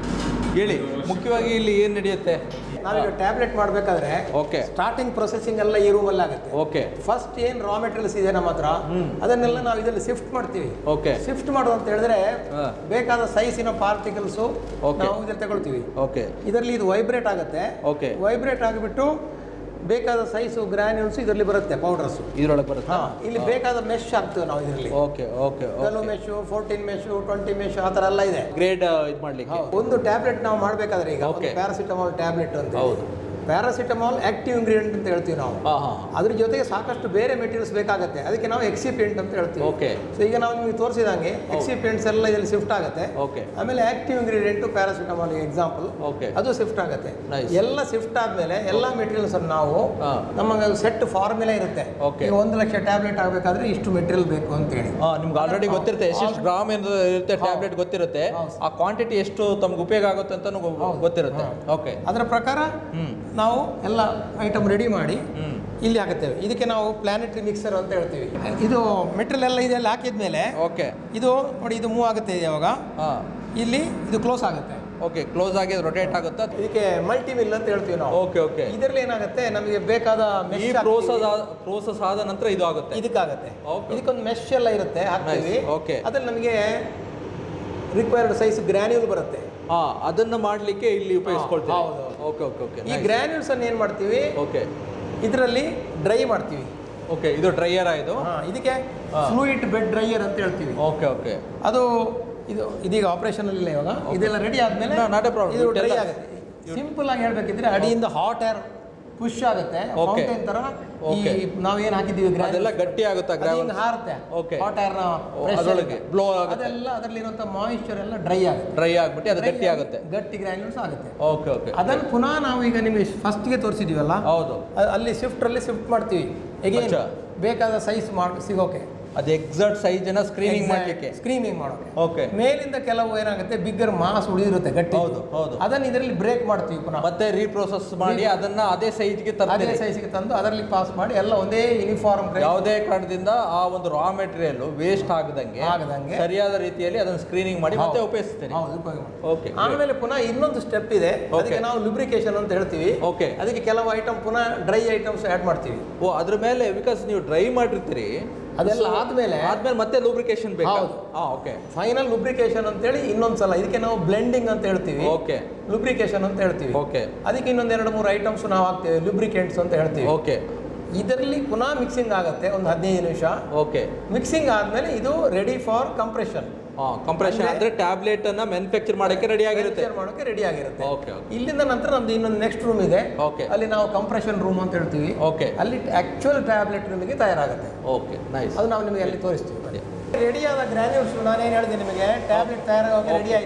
ಹೇಳಿ ಮುಖ್ಯವಾಗಿ ಇಲ್ಲಿ ಏನು ನಡೆಯುತ್ತೆ
ನಾವೀಗ ಟ್ಯಾಬ್ಲೆಟ್ ಮಾಡಬೇಕಾದ್ರೆ
ಓಕೆ
ಸ್ಟಾರ್ಟಿಂಗ್ ಪ್ರೊಸೆಸಿಂಗ್ ಎಲ್ಲ ಈ ರೂಮಲ್ಲಿ ಆಗುತ್ತೆ
ಓಕೆ
ಫಸ್ಟ್ ಏನು ರಾ ಮೆಟೀರಿಯಲ್ಸ್ ಇದೆ ನಮ್ಮ ಹತ್ರ ಅದನ್ನೆಲ್ಲ ನಾವು ಇದರಲ್ಲಿ ಶಿಫ್ಟ್ ಮಾಡ್ತೀವಿ
ಓಕೆ
ಶಿಫ್ಟ್ ಮಾಡೋದು ಅಂತ ಹೇಳಿದ್ರೆ
ಹಾ.
ಬೇಕಾದ ಸೈಜಿನ ಪಾರ್ಟಿಕಲ್ಸು
Okay.
ನಾವು ಇದ್ರಲ್ಲಿ ತಗೊಳ್ತೀವಿ
ಓಕೆ
ಇದರಲ್ಲಿ ಇದು ವೈಬ್ರೇಟ್ ಆಗುತ್ತೆ
ಓಕೆ
ವೈಬ್ರೇಟ್ ಆಗಿಬಿಟ್ಟು ಬೇಕಾದ ಸೈಜು ಗ್ರ್ಯಾನ್ಯೂಲ್ಸ್ ಇದರಲ್ಲಿ ಬರುತ್ತೆ ಪೌಡರ್ಸ್
ಇದ್ರೊಳಗೆ ಬರುತ್ತೆ
ಹಾ ಇಲ್ಲಿ ಬೇಕಾದ ಮೆಶ್ ಹಾಕ್ತೀವಿ ನಾವು ಇದರಲ್ಲಿ
okay okay
twelve mesh fourteen mesh twenty mesh ಆ ಥರ ಎಲ್ಲ ಇದೆ
ಗ್ರೇಡ್ ಇದು ಮಾಡ್ಲಿಕ್ಕೆ
ಒಂದು ಟ್ಯಾಬ್ಲೆಟ್ ನಾವು ಮಾಡಬೇಕಾದ್ರೆ ಈಗ
Okay.
ಪ್ಯಾರಾಸಿಟಮಾಲ್ ಟ್ಯಾಬ್ಲೆಟ್ ಅಂತ
ಹೌದು.
ಪ್ಯಾರಾಸಿಟಮಾಲ್ ಆಕ್ಟಿವ್ ಇಂಗ್ರೀಡಿಯಂಟ್ ಅಂತ ಹೇಳ್ತೀವಿ ನಾವು
ಹಾಂ ಹಾಂ
ಅದ್ರ ಜೊತೆಗೆ ಸಾಕಷ್ಟು ಬೇರೆ ಮೆಟೀರಿಯಲ್ಸ್ ಬೇಕಾಗುತ್ತೆ ಅದಕ್ಕೆ ನಾವು ಎಕ್ಸಿಪಿಯೆಂಟ್ ಅಂತ ಹೇಳ್ತೀವಿ
Okay.
ಸೊ ಈಗ ನಾವು ನಿಮಗೆ ತೋರಿಸಿದಂಗೆ ಎಕ್ಸಿಪಿಯೆಂಟ್ಸ್ ಎಲ್ಲ ಇದರಲ್ಲಿ ಶಿಫ್ಟ್ ಆಗುತ್ತೆ
ಓಕೆ
ಆಮೇಲೆ active ingredient paracetamol example
Okay.
ಅದು ಶಿಫ್ಟ್ ಆಗುತ್ತೆ
Nice.
ಎಲ್ಲ ಶಿಫ್ಟ್ ಆದ್ಮೇಲೆ ಎಲ್ಲ ಮೆಟೀರಿಯಲ್ಸ್ ನಾವು
ಹಾ.
ನಮಗೆ ಸೆಟ್ ಫಾರ್ಮುಲಾ ಇರುತ್ತೆ
Okay.
ಈಗ ಒಂದು ಲಕ್ಷ ಟ್ಯಾಬ್ಲೆಟ್ ಆಗಬೇಕಾದ್ರೆ ಇಷ್ಟು ಮೆಟೀರಿಯಲ್ ಬೇಕು ಅಂತ ಹೇಳಿ
ಹಾಂ ನಿಮ್ಗೆ ಆಲ್ರೆಡಿ ಗೊತ್ತಿರುತ್ತೆ ಎಷ್ಟೆಷ್ಟು ಗ್ರಾಮ್ ಏನು ಇರುತ್ತೆ ಟ್ಯಾಬ್ಲೆಟ್ ಗೊತ್ತಿರುತ್ತೆ ಆ ಕ್ವಾಂಟಿಟಿ ಎಷ್ಟು ತಮ್ಗೆ ಉಪಯೋಗ ಆಗುತ್ತೆ ಅಂತ ಗೊತ್ತಿರುತ್ತೆ ಓಕೆ
ಅದರ ಪ್ರಕಾರ ನಾವು ಎಲ್ಲ ಐಟಮ್ ರೆಡಿ ಮಾಡಿ ಇಲ್ಲಿ ಹಾಕುತ್ತೇವೆ ಇದಕ್ಕೆ ನಾವು ಪ್ಲಾನೆಟರಿ ಮಿಕ್ಸರ್ ಅಂತ ಹೇಳ್ತೀವಿ ಇದು ಮೆಟೀರಿಯಲ್ ಎಲ್ಲ ಇದೆಲ್ಲ ಹಾಕಿದ್ಮೇಲೆ
ಓಕೆ
ಇದು ನೋಡಿ ಇದು ಮೂವ್ ಆಗುತ್ತೆ ಯಾವಾಗ
ಹಾಂ
ಇಲ್ಲಿ ಇದು ಕ್ಲೋಸ್ ಆಗುತ್ತೆ
ಓಕೆ ಕ್ಲೋಸ್ ಆಗಿ ರೊಟೇಟ್ ಆಗುತ್ತಾ
ಇದಕ್ಕೆ ಮಲ್ಟಿ ಮಿಲ್ ಅಂತ ಹೇಳ್ತೀವಿ ನಾವು
ಓಕೆ ಓಕೆ
ಇದರಲ್ಲಿ ಏನಾಗುತ್ತೆ ನಮಗೆ ಬೇಕಾದ
ಈ
mesh
ಪ್ರೋಸೆಸ್
ಹಾಕ್ತೀವಿ.
ಪ್ರೋಸೆಸ್ ಆದ ನಂತರ ಇದು ಆಗುತ್ತೆ
ಇದಕ್ಕಾಗುತ್ತೆ
Okay.
ಇದಕ್ಕೊಂದು ಮೆಶ್ ಎಲ್ಲ ಇರುತ್ತೆ ಹಾಕ್ತೀವಿ
Nice. Okay.
ಅದ್ರಲ್ಲಿ ನಮಗೆ ರಿಕ್ವೈರ್ಡ್ ಸೈಜ್ ಗ್ರ್ಯಾನ್ಯೂಲ್ ಬರುತ್ತೆ
ಹಾ ಅದನ್ನ ಮಾಡ್ಲಿಕ್ಕೆ ಇಲ್ಲಿ ಉಪಯೋಗಿಸ್ಕೊಳ್ತೀವಿ
ಹೌದು,
ಓಕೆ ಓಕೆ ಓಕೆ
ಈ ಗ್ರ್ಯಾನ್ಯೂಲ್ಸ್ ಅನ್ನು ಏನು ಮಾಡ್ತೀವಿ
ಓಕೆ
ಇದರಲ್ಲಿ ಡ್ರೈ ಮಾಡ್ತೀವಿ
ಓಕೆ ಇದು ಡ್ರೈಯರ್ ಇದು
ಹಾ, ಇದಕ್ಕೆ ಫ್ಲೂಯಿಡ್ ಬೆಡ್ ಡ್ರೈಯರ್ ಅಂತ ಹೇಳ್ತೀವಿ
ಓಕೆ ಓಕೆ
ಅದು ಇದು ಇದೀಗ ಆಪರೇಷನ್ ಅಲ್ಲಿ ಇವಾಗ ಇದೆಲ್ಲ ರೆಡಿ ಆದ್ಮೇಲೆ
No, not a problem.
ಇದು
You tell
ಡ್ರೈ
us.
ಆಗುತ್ತೆ ಸಿಂಪಲ್ ಆಗಿ ಹೇಳ್ಬೇಕಿದ್ರೆ ಅಡಿಯಿಂದ ಹಾಟ್ ಏರ್ ಪುಷ್ ಆಗುತ್ತೆ
Okay.
ಫೌಂಟೇನ್ ತರ ಈ
Okay.
ನಾವೇನ್ ಹಾಕಿದ್ದೀವಿ granules,
ಅದೆಲ್ಲ ಗಟ್ಟಿ ಆಗುತ್ತಾ
ಅದು
ಗ್ರಾವಲ್
ಹಿಂಗ್ ಹಾರುತ್ತೆ
Okay.
ಹಾಟ್ ಏರ್
ಅದ್ರೊಳಗೆ blow ಆಗುತ್ತೆ.
ಅದೆಲ್ಲ ಅದರಲ್ಲಿ ಇರುವಂತ ಮಾಯಿಶ್ಚರ್ ಎಲ್ಲ ಡ್ರೈ ಆಗುತ್ತೆ
ಡ್ರೈ ಆಗ್ಬಿಟ್ಟು ಅದು ಗಟ್ಟಿ ಆಗುತ್ತೆ
ಗಟ್ಟಿ ಗ್ರ್ಯಾನ್ಯೂಲ್ಸ್ ಆಗುತ್ತೆ
ಓಕೆ ಓಕೆ
ಅದನ್ನು ಪುನಃ ನಾವು ಈಗ ನಿಮಗೆ ಫಸ್ಟ್ಗೆ ತೋರಿಸಿದೀವಲ್ಲ
ಹೌದು
ಅ- ಅಲ್ಲಿ ಶಿಫ್ಟ್ರಲ್ಲಿ ಶಿಫ್ಟ್ ಮಾಡ್ತೀವಿ ಎಗೇನ್
ಅಚ್ಚಾ.
ಬೇಕಾದ ಸೈಜ್ ಮಾಡಿ ಸಿಗೋಕೆ
ಅದು ಎಕ್ಸಾಕ್ಟ್ ಸೈಜನ್ನ ಸ್ಕ್ರೀನಿಂಗ್ ಮಾಡ್ಲಿಕ್ಕೆ
ಸ್ಕ್ರೀನಿಂಗ್ ಮಾಡೋಕೆ
ಓಕೆ
ಮೇಲಿಂದ ಕೆಲವು ಏನಾಗುತ್ತೆ ಬಿಗ್ಗರ್ ಮಾಸ್ ಉಳಿದಿರುತ್ತೆ ಗಟ್ಟಿ
ಹೌದು, ಹೌದು.
ಅದನ್ನ ಇದರಲ್ಲಿ ಬ್ರೇಕ್ ಮಾಡ್ತೀವಿ ಪುನಃ
ಮತ್ತೆ ರೀಪ್ರೋಸೆಸ್ ಮಾಡಿ ಅದನ್ನ ಅದೇ ಸೈಜ್ಗೆ
ಅದೇ
ತರ್ತೀವಿ
ಸೈಜ್ಗೆ ತಂದು ಅದರಲ್ಲಿ ಪಾಸ್ ಮಾಡಿ ಎಲ್ಲ ಒಂದೇ ಯೂನಿಫಾರ್ಮ್
ಯಾವುದೇ ಕಾರಣದಿಂದ ಆ ಒಂದು ರಾ ಮೆಟೀರಿಯಲ್ ವೇಸ್ಟ್ ಆಗದಂಗೆ
ಆಗದಂಗೆ.
ಸರಿಯಾದ ರೀತಿಯಲ್ಲಿ ಅದನ್ನ ಸ್ಕ್ರೀನಿಂಗ್ ಮಾಡಿ ಮತ್ತೆ ಉಪಯೋಗಿಸ್ತೀರಿ
ಹೌದು ಉಪಯೋಗ ಮಾಡಿ.
ಓಕೆ
ಆಮೇಲೆ ಪುನಃ ಇನ್ನೊಂದು ಸ್ಟೆಪ್ ಇದೆ ಅದಕ್ಕೆ ನಾವು ಲುಬ್ರಿಕೇಶನ್ ಅಂತ ಹೇಳ್ತೀವಿ
ಓಕೆ
ಅದಕ್ಕೆ ಕೆಲವು ಐಟಮ್ ಪುನಃ ಡ್ರೈ ಐಟಮ್ಸ್ ಆ್ಯಡ್ ಮಾಡ್ತೀವಿ
ಓ ಅದ್ರ ಮೇಲೆ ಬಿಕಾಸ್ ನೀವು ಡ್ರೈ ಮಾಡಿರ್ತೀರಿ
ಅದೆಲ್ಲ ಆದ್ಮೇಲೆ
ಆದ್ಮೇಲೆ ಮತ್ತೆ ಲೂಬ್ರಿಕೇಶನ್ ಬೇಕು
ಹೌದು.
ಹಾ ಓಕೆ
ಫೈನಲ್ ಲುಬ್ರಿಕೇಶನ್ ಅಂತೇಳಿ ಇನ್ನೊಂದು ಸಲ ಇದಕ್ಕೆ ನಾವು ಬ್ಲೆಂಡಿಂಗ್ ಅಂತ ಹೇಳ್ತೀವಿ
ಓಕೆ
ಲುಬ್ರಿಕೇಶನ್ ಅಂತ ಹೇಳ್ತೀವಿ
ಓಕೆ
ಅದಕ್ಕೆ ಇನ್ನೊಂದು ಎರಡು ಮೂರು ಐಟಮ್ಸ್ ನಾವು ಹಾಕ್ತೇವೆ ಲುಬ್ರಿಕೆಂಟ್ಸ್ ಅಂತ ಹೇಳ್ತೀವಿ
ಓಕೆ
ಇದರಲ್ಲಿ ಪುನಃ ಮಿಕ್ಸಿಂಗ್ ಆಗುತ್ತೆ ಒಂದು ಹದಿನೈದು ನಿಮಿಷ
ಓಕೆ
ಮಿಕ್ಸಿಂಗ್ ಆದ್ಮೇಲೆ ಇದು ರೆಡಿ ಫಾರ್ ಕಂಪ್ರೆಷನ್
ಹಾ ಕಂಪ್ರೆಷನ್ ಅಂದ್ರೆ ಟ್ಯಾಬ್ಲೆಟ್ ಅನ್ನ ಮ್ಯಾನುಫ್ಯಾಕ್ಚರ್ ಮಾಡಕ್ಕೆ ರೆಡಿ ಆಗಿರುತ್ತೆ
ಮಾಡೋಕೆ ರೆಡಿ ಆಗಿರುತ್ತೆ
ಓಕೆ ಓಕೆ
ಇಲ್ಲಿಂದ ನಂತರ ನಮ್ದು ಇನ್ನೊಂದು ನೆಕ್ಸ್ಟ್ ರೂಮ್ ಇದೆ
Okay.
ಅಲ್ಲಿ ನಾವು ಕಂಪ್ರೆಷನ್ ರೂಮ್ ಅಂತ ಹೇಳ್ತೀವಿ
ಓಕೆ
ಅಲ್ಲಿ ಆಕ್ಚುಯಲ್ ಟ್ಯಾಬ್ಲೆಟ್ ನಿಮಗೆ ತಯಾರಾಗುತ್ತೆ
ಓಕೆ ನೈಸ್
ಅದು ನಾವು ನಿಮಗೆ ಅಲ್ಲಿ ತೋರಿಸ್ತೀವಿ ರೆಡಿಯಾದ ಗ್ರ್ಯಾನ್ಯೂಲ್ಸ್ ನಾನೇನು ಹೇಳಿದೆ ನಿಮಗೆ ಟ್ಯಾಬ್ಲೆಟ್ ತಯಾರಾಗೋಕೆ ರೆಡಿ ಆಯಿತು ಅಂತ ಹೇಳಿ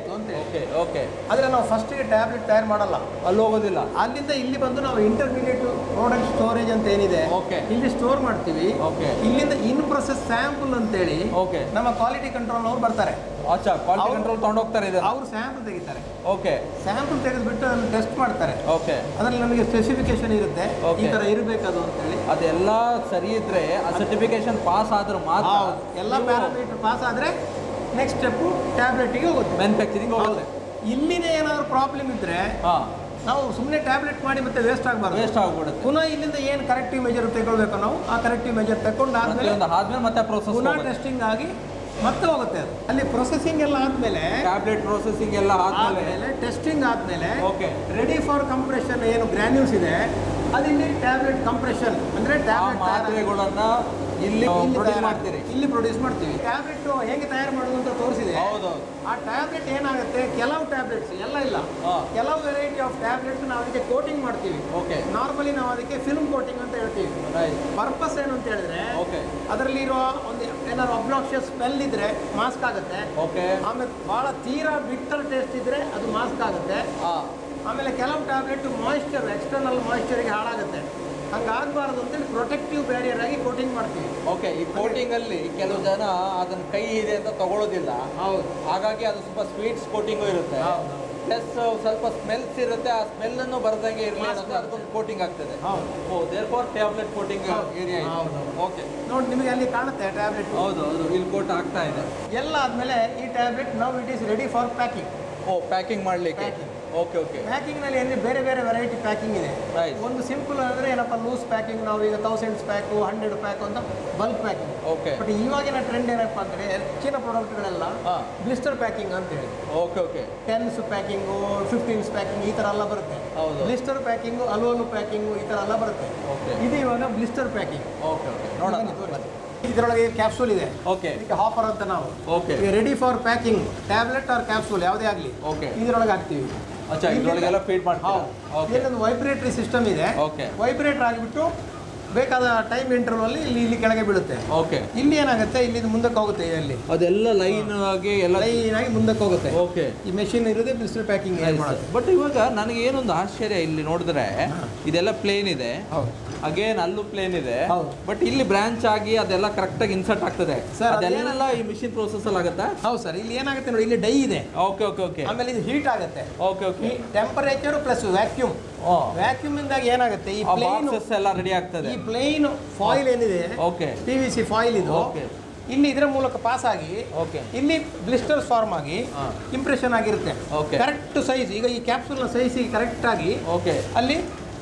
ಓಕೆ ಓಕೆ
ಆದರೆ ನಾವು ಫಸ್ಟಿಗೆ ಟ್ಯಾಬ್ಲೆಟ್ ತಯಾರು ಮಾಡಲ್ಲ
ಅಲ್ಲಿ ಹೋಗೋದಿಲ್ಲ
ಅಲ್ಲಿಂದ ಇಲ್ಲಿ ಬಂದು ನಾವು ಇಂಟರ್ಮೀಡಿಯೇಟ್ ಪ್ರಾಡಕ್ಟ್ ಸ್ಟೋರೇಜ್ ಅಂತ ಏನಿದೆ
Okay.
ಇಲ್ಲಿ ಸ್ಟೋರ್ ಮಾಡ್ತೀವಿ
Okay.
ಇಲ್ಲಿಂದ ಇನ್ ಪ್ರೊಸೆಸ್ ಸ್ಯಾಂಪಲ್ ಅಂತೇಳಿ
Okay.
ನಮ್ಮ ಕ್ವಾಲಿಟಿ ಕಂಟ್ರೋಲ್ ಅವ್ರು ಬರ್ತಾರೆ
ಅಚ್ಚಾ ಕ್ವಾಲಿಟಿ
ಅವ್ರು-
ಕಂಟ್ರೋಲ್ ತಗೊಂಡೋಗ್ತಾರೆ ಇದನ್ನ
ಅವರು ಸ್ಯಾಂಪಲ್ ತೆಗಿತಾರೆ
ಓಕೆ
ಸ್ಯಾಂಪಲ್ ತೆಗೆದುಬಿಟ್ಟು ಅದನ್ನು ಟೆಸ್ಟ್ ಮಾಡ್ತಾರೆ
ಓಕೆ
ಅದರಲ್ಲಿ ನಮಗೆ ಸ್ಪೆಸಿಫಿಕೇಶನ್ ಇರುತ್ತೆ
Okay.
ಈ ಥರ ಇರಬೇಕದು ಅಂತೇಳಿ
ಅದೆಲ್ಲ ಸರಿ ಇದ್ರೆ ಆ ಸರ್ಟಿಫಿಕೇಶನ್ ಪಾಸ್ ಆದ್ರೆ ಮಾತ್ರ
ಹೌದು ಎಲ್ಲ ಪ್ಯಾರಾಮೀಟರ್ ಪಾಸ್ ಆದರೆ ನೆಕ್ಸ್ಟ್ ಸ್ಟೆಪ್ಪು ಟ್ಯಾಬ್ಲೆಟಿಗೆ ಹೋಗುತ್ತೆ
ಮ್ಯಾನುಫ್ಯಾಕ್ಚರಿಂಗ್ ಹೋಗುತ್ತೆ
ಇಲ್ಲಿನೇ ಏನಾದರೂ ಪ್ರಾಬ್ಲಮ್ ಇದ್ದರೆ
ಹಾಂ
ನಾವು ಸುಮ್ಮನೆ ಟ್ಯಾಬ್ಲೆಟ್ ಮಾಡಿ ಮತ್ತೆ ವೇಸ್ಟ್ ಆಗಬಾರ್ದು
ವೇಸ್ಟ್ ಆಗ್ಬಿಡುತ್ತೆ
ಪುನಃ ಇಲ್ಲಿಂದ ಏನು ಕರೆಕ್ಟಿವ್ ಮೆಜರ್ ತಗೊಳ್ಬೇಕು ನಾವು ಆ ಕರೆಕ್ಟಿವ್ ಮೆಜರ್ ತಗೊಂಡಾದ್ಮೇಲೆ
ಪ್ರತಿಯೊಂದು ಆದ್ಮೇಲೆ ಮತ್ತೆ ಪ್ರೋಸೆಸ್
ಪುನಃ ಟೆಸ್ಟಿಂಗ್ ಆಗಿ ಮತ್ತೆ ಹೋಗುತ್ತೆ ಅದು ಅಲ್ಲಿ ಪ್ರೊಸೆಸಿಂಗ್ ಎಲ್ಲ ಆದ್ಮೇಲೆ
ಟ್ಯಾಬ್ಲೆಟ್ ಪ್ರೋಸೆಸಿಂಗ್ ಎಲ್ಲ ಆದ್ಮೇಲೆ
ಆದ್ಮೇಲೆ ಟೆಸ್ಟಿಂಗ್ ಆದ್ಮೇಲೆ
Okay.
ರೆಡಿ ಫಾರ್ ಕಂಪ್ರೆಷನ್ ಏನು ಗ್ರ್ಯಾನ್ಯೂಲ್ಸ್ ಇದೆ ಅದಿಲ್ಲಿ ಟ್ಯಾಬ್ಲೆಟ್ ಕಂಪ್ರೆಷನ್ ಅಂದ್ರೆ
ಆ
ಟ್ಯಾಬ್ಲೆಟ್
ಮಾತ್ರೆಗಳನ್ನ ಇಲ್ಲಿ ಪ್ರೊಡ್ಯೂಸ್ ಮಾಡ್ತೀರಿ
ಇಲ್ಲಿ ಪ್ರೊಡ್ಯೂಸ್ ಮಾಡ್ತೀವಿ ಟ್ಯಾಬ್ಲೆಟ್ ಹೇಗೆ ತಯಾರು ಮಾಡೋದು ಅಂತ ತೋರಿಸಿದೆ
ಹೌದು
ಆ ಟ್ಯಾಬ್ಲೆಟ್ ಏನಾಗುತ್ತೆ ಕೆಲವು ಟ್ಯಾಬ್ಲೆಟ್ಸ್ ಎಲ್ಲ ಇಲ್ಲ
ಹಾ.
ಕೆಲವು ವೆರೈಟಿ ಆಫ್ ಟ್ಯಾಬ್ಲೆಟ್ಸ್ ನಾವು ಅದಕ್ಕೆ ಕೋಟಿಂಗ್ ಮಾಡ್ತೀವಿ
ಓಕೆ
ನಾರ್ಮಲಿ ನಾವು ಅದಕ್ಕೆ ಫಿಲ್ಮ್ ಕೋಟಿಂಗ್ ಅಂತ ಹೇಳ್ತೀವಿ
ರೈಟ್
ಪರ್ಪಸ್ ಏನು ಅಂತ ಹೇಳಿದ್ರೆ
ಓಕೆ
ಅದರಲ್ಲಿರೋ ಒಂದು ಏನಾದ್ರು ಅಬ್ಲಾಕ್ಷಿಯಸ್ ಸ್ಮೆಲ್ ಇದ್ರೆ ಮಾಸ್ಕ್ ಆಗುತ್ತೆ
ಓಕೆ
ಆಮೇಲೆ ಭಾಳ ತೀರಾ ಬಿಟ್ಟರ್ ಟೇಸ್ಟ್ ಇದ್ರೆ ಅದು ಮಾಸ್ಕ್ ಆಗುತ್ತೆ
ಹಾಂ
ಆಮೇಲೆ ಕೆಲವು ಟ್ಯಾಬ್ಲೆಟ್ ಮಾಯಿಶ್ಚರ್ ಎಕ್ಸ್ಟರ್ನಲ್ ಮಾಯಿಶ್ಚರಿಗೆ ಹಾಳಾಗುತ್ತೆ ಹಂಗಾಗಬಾರ್ದು ಅಂತೇಳಿ ಪ್ರೊಟೆಕ್ಟಿವ್ ಬ್ಯಾರಿಯರ್ ಆಗಿ ಕೋಟಿಂಗ್ ಮಾಡ್ತೀವಿ
ಓಕೆ ಈ ಕೋಟಿಂಗ್ ಅಲ್ಲಿ ಕೆಲವು ಜನ ಅದನ್ನ ಕೈ ಇದೆ ಅಂತ ತಗೊಳ್ಳೋದಿಲ್ಲ
ಹೌದು
ಹಾಗಾಗಿ ಅದು ಸ್ವಲ್ಪ ಸ್ವೀಟ್ಸ್ ಕೋಟಿಂಗು ಇರುತ್ತೆ
ಹೌದು.
ಪ್ಲಸ್ ಸ್ವಲ್ಪ ಸ್ಮೆಲ್ಸ್ ಇರುತ್ತೆ ಆ ಸ್ಮೆಲ್ ಅನ್ನು ಬರ್ದಂಗೆ ಇರಲಿ ಅಂತ ಅದಕ್ಕೊಂದು ಕೋಟಿಂಗ್ ಆಗ್ತದೆ
ಹೌದು
oh there for tablet coating area
ಹೌದು.
ಓಕೆ
ನೋಡಿ ನಿಮಗೆ ಅಲ್ಲಿ ಕಾಣುತ್ತೆ ಟ್ಯಾಬ್ಲೆಟ್
ಹೌದು ಹೌದು ಇಲ್ಲಿ ಕೋಟ್ ಆಗ್ತಾ ಇದೆ
ಎಲ್ಲ ಆದಮೇಲೆ ಈ tablet now it is ready for packing
oh packing ಮಾಡ್ಲಿಕ್ಕೆ
Packing.
ಓಕೆ ಓಕೆ
ಪ್ಯಾಕಿಂಗ್ನಲ್ಲಿ ಏನಿದೆ ಬೇರೆ ಬೇರೆ ವೆರೈಟಿ ಪ್ಯಾಕಿಂಗ್ ಇದೆ
Right.
ಒಂದು ಸಿಂಪಲ್ ಅಂದರೆ ಏನಪ್ಪ ಲೂಸ್ ಪ್ಯಾಕಿಂಗ್ ನಾವು ಈಗ ತೌಸಂಡ್ಸ್ ಪ್ಯಾಕು ಹಂಡ್ರೆಡ್ ಪ್ಯಾಕ್ ಅಂತ ಬಲ್ಕ್ ಪ್ಯಾಕಿಂಗ್
ಓಕೆ
ಬಟ್ ಇವಾಗಿನ ಟ್ರೆಂಡ್ ಏನಪ್ಪ ಅಂದರೆ ಹೆಚ್ಚಿನ ಪ್ರಾಡಕ್ಟ್ಗಳೆಲ್ಲ
ಹಾ.
ಬ್ಲಿಸ್ಟರ್ ಪ್ಯಾಕಿಂಗ್ ಅಂತೇಳಿ
okay okay
tens packing fifteens packing ಈ ಥರ ಎಲ್ಲ ಬರುತ್ತೆ
ಹೌದು.
ಬ್ಲಿಸ್ಟರ್ ಪ್ಯಾಕಿಂಗು ಅಲೋನು ಪ್ಯಾಕಿಂಗು ಈ ಥರ ಎಲ್ಲ ಬರುತ್ತೆ
Okay.
ಇದು ಇವಾಗ ಬ್ಲಿಸ್ಟರ್ ಪ್ಯಾಕಿಂಗ್
ಓಕೆ ಓಕೆ ನೋಡೋಣ
ಇದರೊಳಗೆ ಕ್ಯಾಪ್ಸೂಲ್ ಇದೆ
ಓಕೆ
ಇದಕ್ಕೆ ಹಾಫರ್ ಅಂತ ನಾವು
ಓಕೆ
ಈಗ ready for packing tablet or capsule ಯಾವುದೇ ಆಗಲಿ
Okay.
ಇದರೊಳಗೆ ಹಾಕ್ತೀವಿ
ಅಚ್ಚಾ ಇದ್ರೊಳಗೆಲ್ಲ ಫೀಡ್ ಮಾಡ್ತೀರಾ
ಹೌದು
ಓಕೆ
ಇಲ್ಲೊಂದು ವೈಬ್ರೇಟರಿ ಸಿಸ್ಟಮ್ ಇದೆ
Okay.
ವೈಬ್ರೇಟರ್ ಆಗಿಬಿಟ್ಟು ಬೇಕಾದ ಟೈಮ್ ಇಂಟರ್ವಲ್ಲಿ ಇಲ್ಲಿ ಇಲ್ಲಿ ಕೆಳಗೆ ಬೀಳುತ್ತೆ
ಓಕೆ
ಇಲ್ಲಿ ಏನಾಗುತ್ತೆ ಇಲ್ಲಿ ಇದು ಮುಂದಕ್ಕೆ ಹೋಗುತ್ತೆ ಇಲ್ಲಿ
ಅದೆಲ್ಲ ಲೈನ್ ಆಗಿ ಎಲ್ಲ
ಲೈನ್ ಆಗಿ ಮುಂದಕ್ಕೆ ಹೋಗುತ್ತೆ
ಓಕೆ
ಈ ಮೆಷಿನ್ ಇರೋದೇ ಬಿಸಿಲು ಪ್ಯಾಕಿಂಗ್ ಮಾಡೋದು
ಬಟ್ ಇವಾಗ ನನಗೆ ಏನೊಂದು ಆಶ್ಚರ್ಯ ಇಲ್ಲಿ ನೋಡಿದ್ರೆ ಇದೆಲ್ಲ ಪ್ಲೇನ್ ಇದೆ
ಹೌದು
ಅಗೇನ್ ಅಲ್ಲೂ ಪ್ಲೇನ್ ಇದೆ
ಹೌದು.
ಬಟ್ ಇಲ್ಲಿ ಬ್ರಾಂಚ್ ಆಗಿ ಅದೆಲ್ಲ ಕರೆಕ್ಟಾಗಿ ಇನ್ಸರ್ಟ್ ಆಗ್ತದೆ
Sir,
ಅದೆಲ್ಲ ಈ ಮಿಷಿನ್ ಪ್ರೋಸೆಸ್ ಅಲ್ಲಿ ಆಗುತ್ತಾ
ಹೌದು ಸರ್ ಇಲ್ಲಿ ಏನಾಗುತ್ತೆ ನೋಡಿ ಇಲ್ಲಿ ಡೈ ಇದೆ
ಓಕೆ ಓಕೆ ಓಕೆ
ಆಮೇಲೆ ಇದು ಹೀಟ್ ಆಗುತ್ತೆ
ಓಕೆ ಓಕೆ
ಈ ಟೆಂಪರೇಚರ್ ಪ್ಲಸ್ ವ್ಯಾಕ್ಯೂಮ್ ವ್ಯಾಕ್ಯೂಮ್ ಇಂದಾಗ ಏನಾಗುತ್ತೆ ಈ
ಆ
ಪ್ಲೇನ್
ಬಾಕ್ಸಸ್ ಎಲ್ಲ ರೆಡಿ ಆಗ್ತದೆ
ಈ ಪ್ಲೇನ್ ಫಾಯಿಲ್ ಏನಿದೆ
okay
P V C foil ಇದು
Okay.
ಇಲ್ಲಿ ಇದರ ಮೂಲಕ ಪಾಸ್ ಆಗಿ
ಓಕೆ
ಇಲ್ಲಿ ಬ್ಲಿಸ್ಟರ್ಸ್ ಫಾರ್ಮ್ ಆಗಿ
ಹಾ.
ಇಂಪ್ರೆಷನ್ ಆಗಿರುತ್ತೆ
Okay.
ಕರೆಕ್ಟ್ ಸೈಜ್ ಈಗ ಈ ಕ್ಯಾಪ್ಸೂಲ್ನ ಸೈಜಿಗೆ ಕರೆಕ್ಟ್ ಆಗಿ
ಓಕೆ
ಅಲ್ಲಿ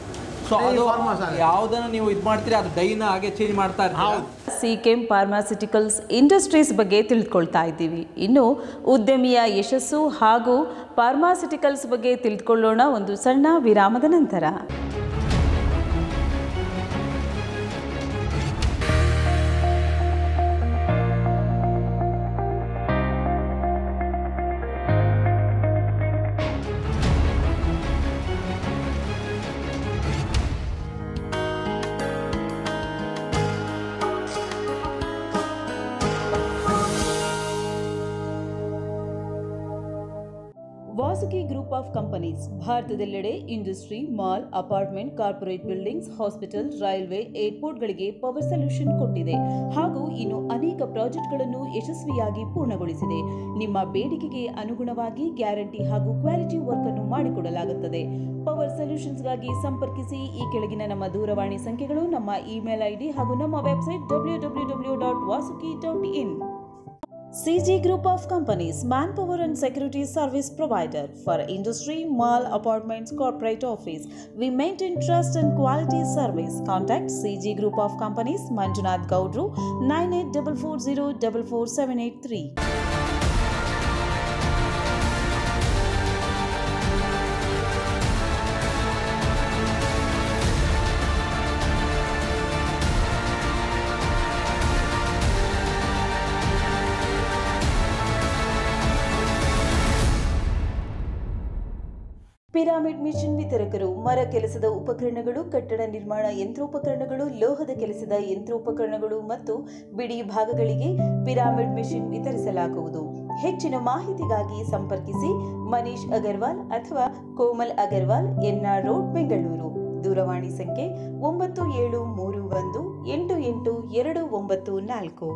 ಸೊ
Dye
ಅದು
formas ಆಗುತ್ತೆ.
ಯಾವ್ದನ್ನ ನೀವು ಇದು ಮಾಡ್ತೀರಿ ಅದು ಡೈನ ಹಾಗೆ ಚೇಂಜ್ ಮಾಡ್ತಾ ಇರ್ತೀರಾ
ಸಿ ಕೆಮ್ ಫಾರ್ಮಾಸ್ಯೂಟಿಕಲ್ಸ್ ಇಂಡಸ್ಟ್ರೀಸ್ ಬಗ್ಗೆ ತಿಳ್ಕೊಳ್ತಾ ಇದ್ದೀವಿ ಇನ್ನು ಉದ್ಯಮಿಯ ಯಶಸ್ಸು ಹಾಗೂ ಫಾರ್ಮಾಸ್ಯೂಟಿಕಲ್ಸ್ ಬಗ್ಗೆ ತಿಳಿದುಕೊಳ್ಳೋಣ ಒಂದು ಸಣ್ಣ ವಿರಾಮದ ನಂತರ ವಾಸುಕಿ ಗ್ರೂಪ್ ಆಫ್ ಕಂಪನೀಸ್ ಭಾರತದೆಲ್ಲೆಡೆ industry mall apartment corporate buildings hospital railway ಏರ್ಪೋರ್ಟ್ಗಳಿಗೆ ಪವರ್ ಸೊಲ್ಯೂಷನ್ ಕೊಟ್ಟಿದೆ ಹಾಗೂ ಇನ್ನು ಅನೇಕ ಪ್ರಾಜೆಕ್ಟ್ಗಳನ್ನು ಯಶಸ್ವಿಯಾಗಿ ಪೂರ್ಣಗೊಳಿಸಿದೆ ನಿಮ್ಮ ಬೇಡಿಕೆಗೆ ಅನುಗುಣವಾಗಿ ಗ್ಯಾರಂಟಿ ಹಾಗೂ ಕ್ವಾಲಿಟಿ ವರ್ಕ್ ಅನ್ನು ಮಾಡಿಕೊಡಲಾಗುತ್ತದೆ ಪವರ್ ಸೊಲ್ಯೂಷನ್ಸ್ಗಾಗಿ ಸಂಪರ್ಕಿಸಿ ಈ ಕೆಳಗಿನ ನಮ್ಮ ದೂರವಾಣಿ ಸಂಖ್ಯೆಗಳು ನಮ್ಮ ಇಮೇಲ್ ಐಡಿ ಹಾಗೂ ನಮ್ಮ website W W W dot Vasuki dot in CG Group of Companies, Manpower and Security Service Provider for Industry, Mall, Apartments, Corporate Office. We maintain trust and quality service. Contact CG Group of Companies, Manjunath Gaudru, 9844044783. Pyramid machine ವಿತರಕರು ಮರ ಕೆಲಸದ ಉಪಕರಣಗಳು ಕಟ್ಟಡ ನಿರ್ಮಾಣ ಯಂತ್ರೋಪಕರಣಗಳು ಲೋಹದ ಕೆಲಸದ ಯಂತ್ರೋಪಕರಣಗಳು ಮತ್ತು ಬಿಡಿ ಭಾಗಗಳಿಗೆ ಪಿರಾಮಿಡ್ ಮಿಷನ್ ವಿತರಿಸಲಾಗುವುದು ಹೆಚ್ಚಿನ ಮಾಹಿತಿಗಾಗಿ ಸಂಪರ್ಕಿಸಿ ಮನೀಶ್ ಅಗರ್ವಾಲ್ ಅಥವಾ ಕೋಮಲ್ ಅಗರ್ವಾಲ್ ಎನ್ಆರ್ ರೋಡ್ ಬೆಂಗಳೂರು ದೂರವಾಣಿ ಸಂಖ್ಯೆ ಒಂಬತ್ತು ಏಳು ಮೂರು ಒಂದು ಎಂಟು ಎಂಟು ಎರಡು ಒಂಬತ್ತು ನಾಲ್ಕು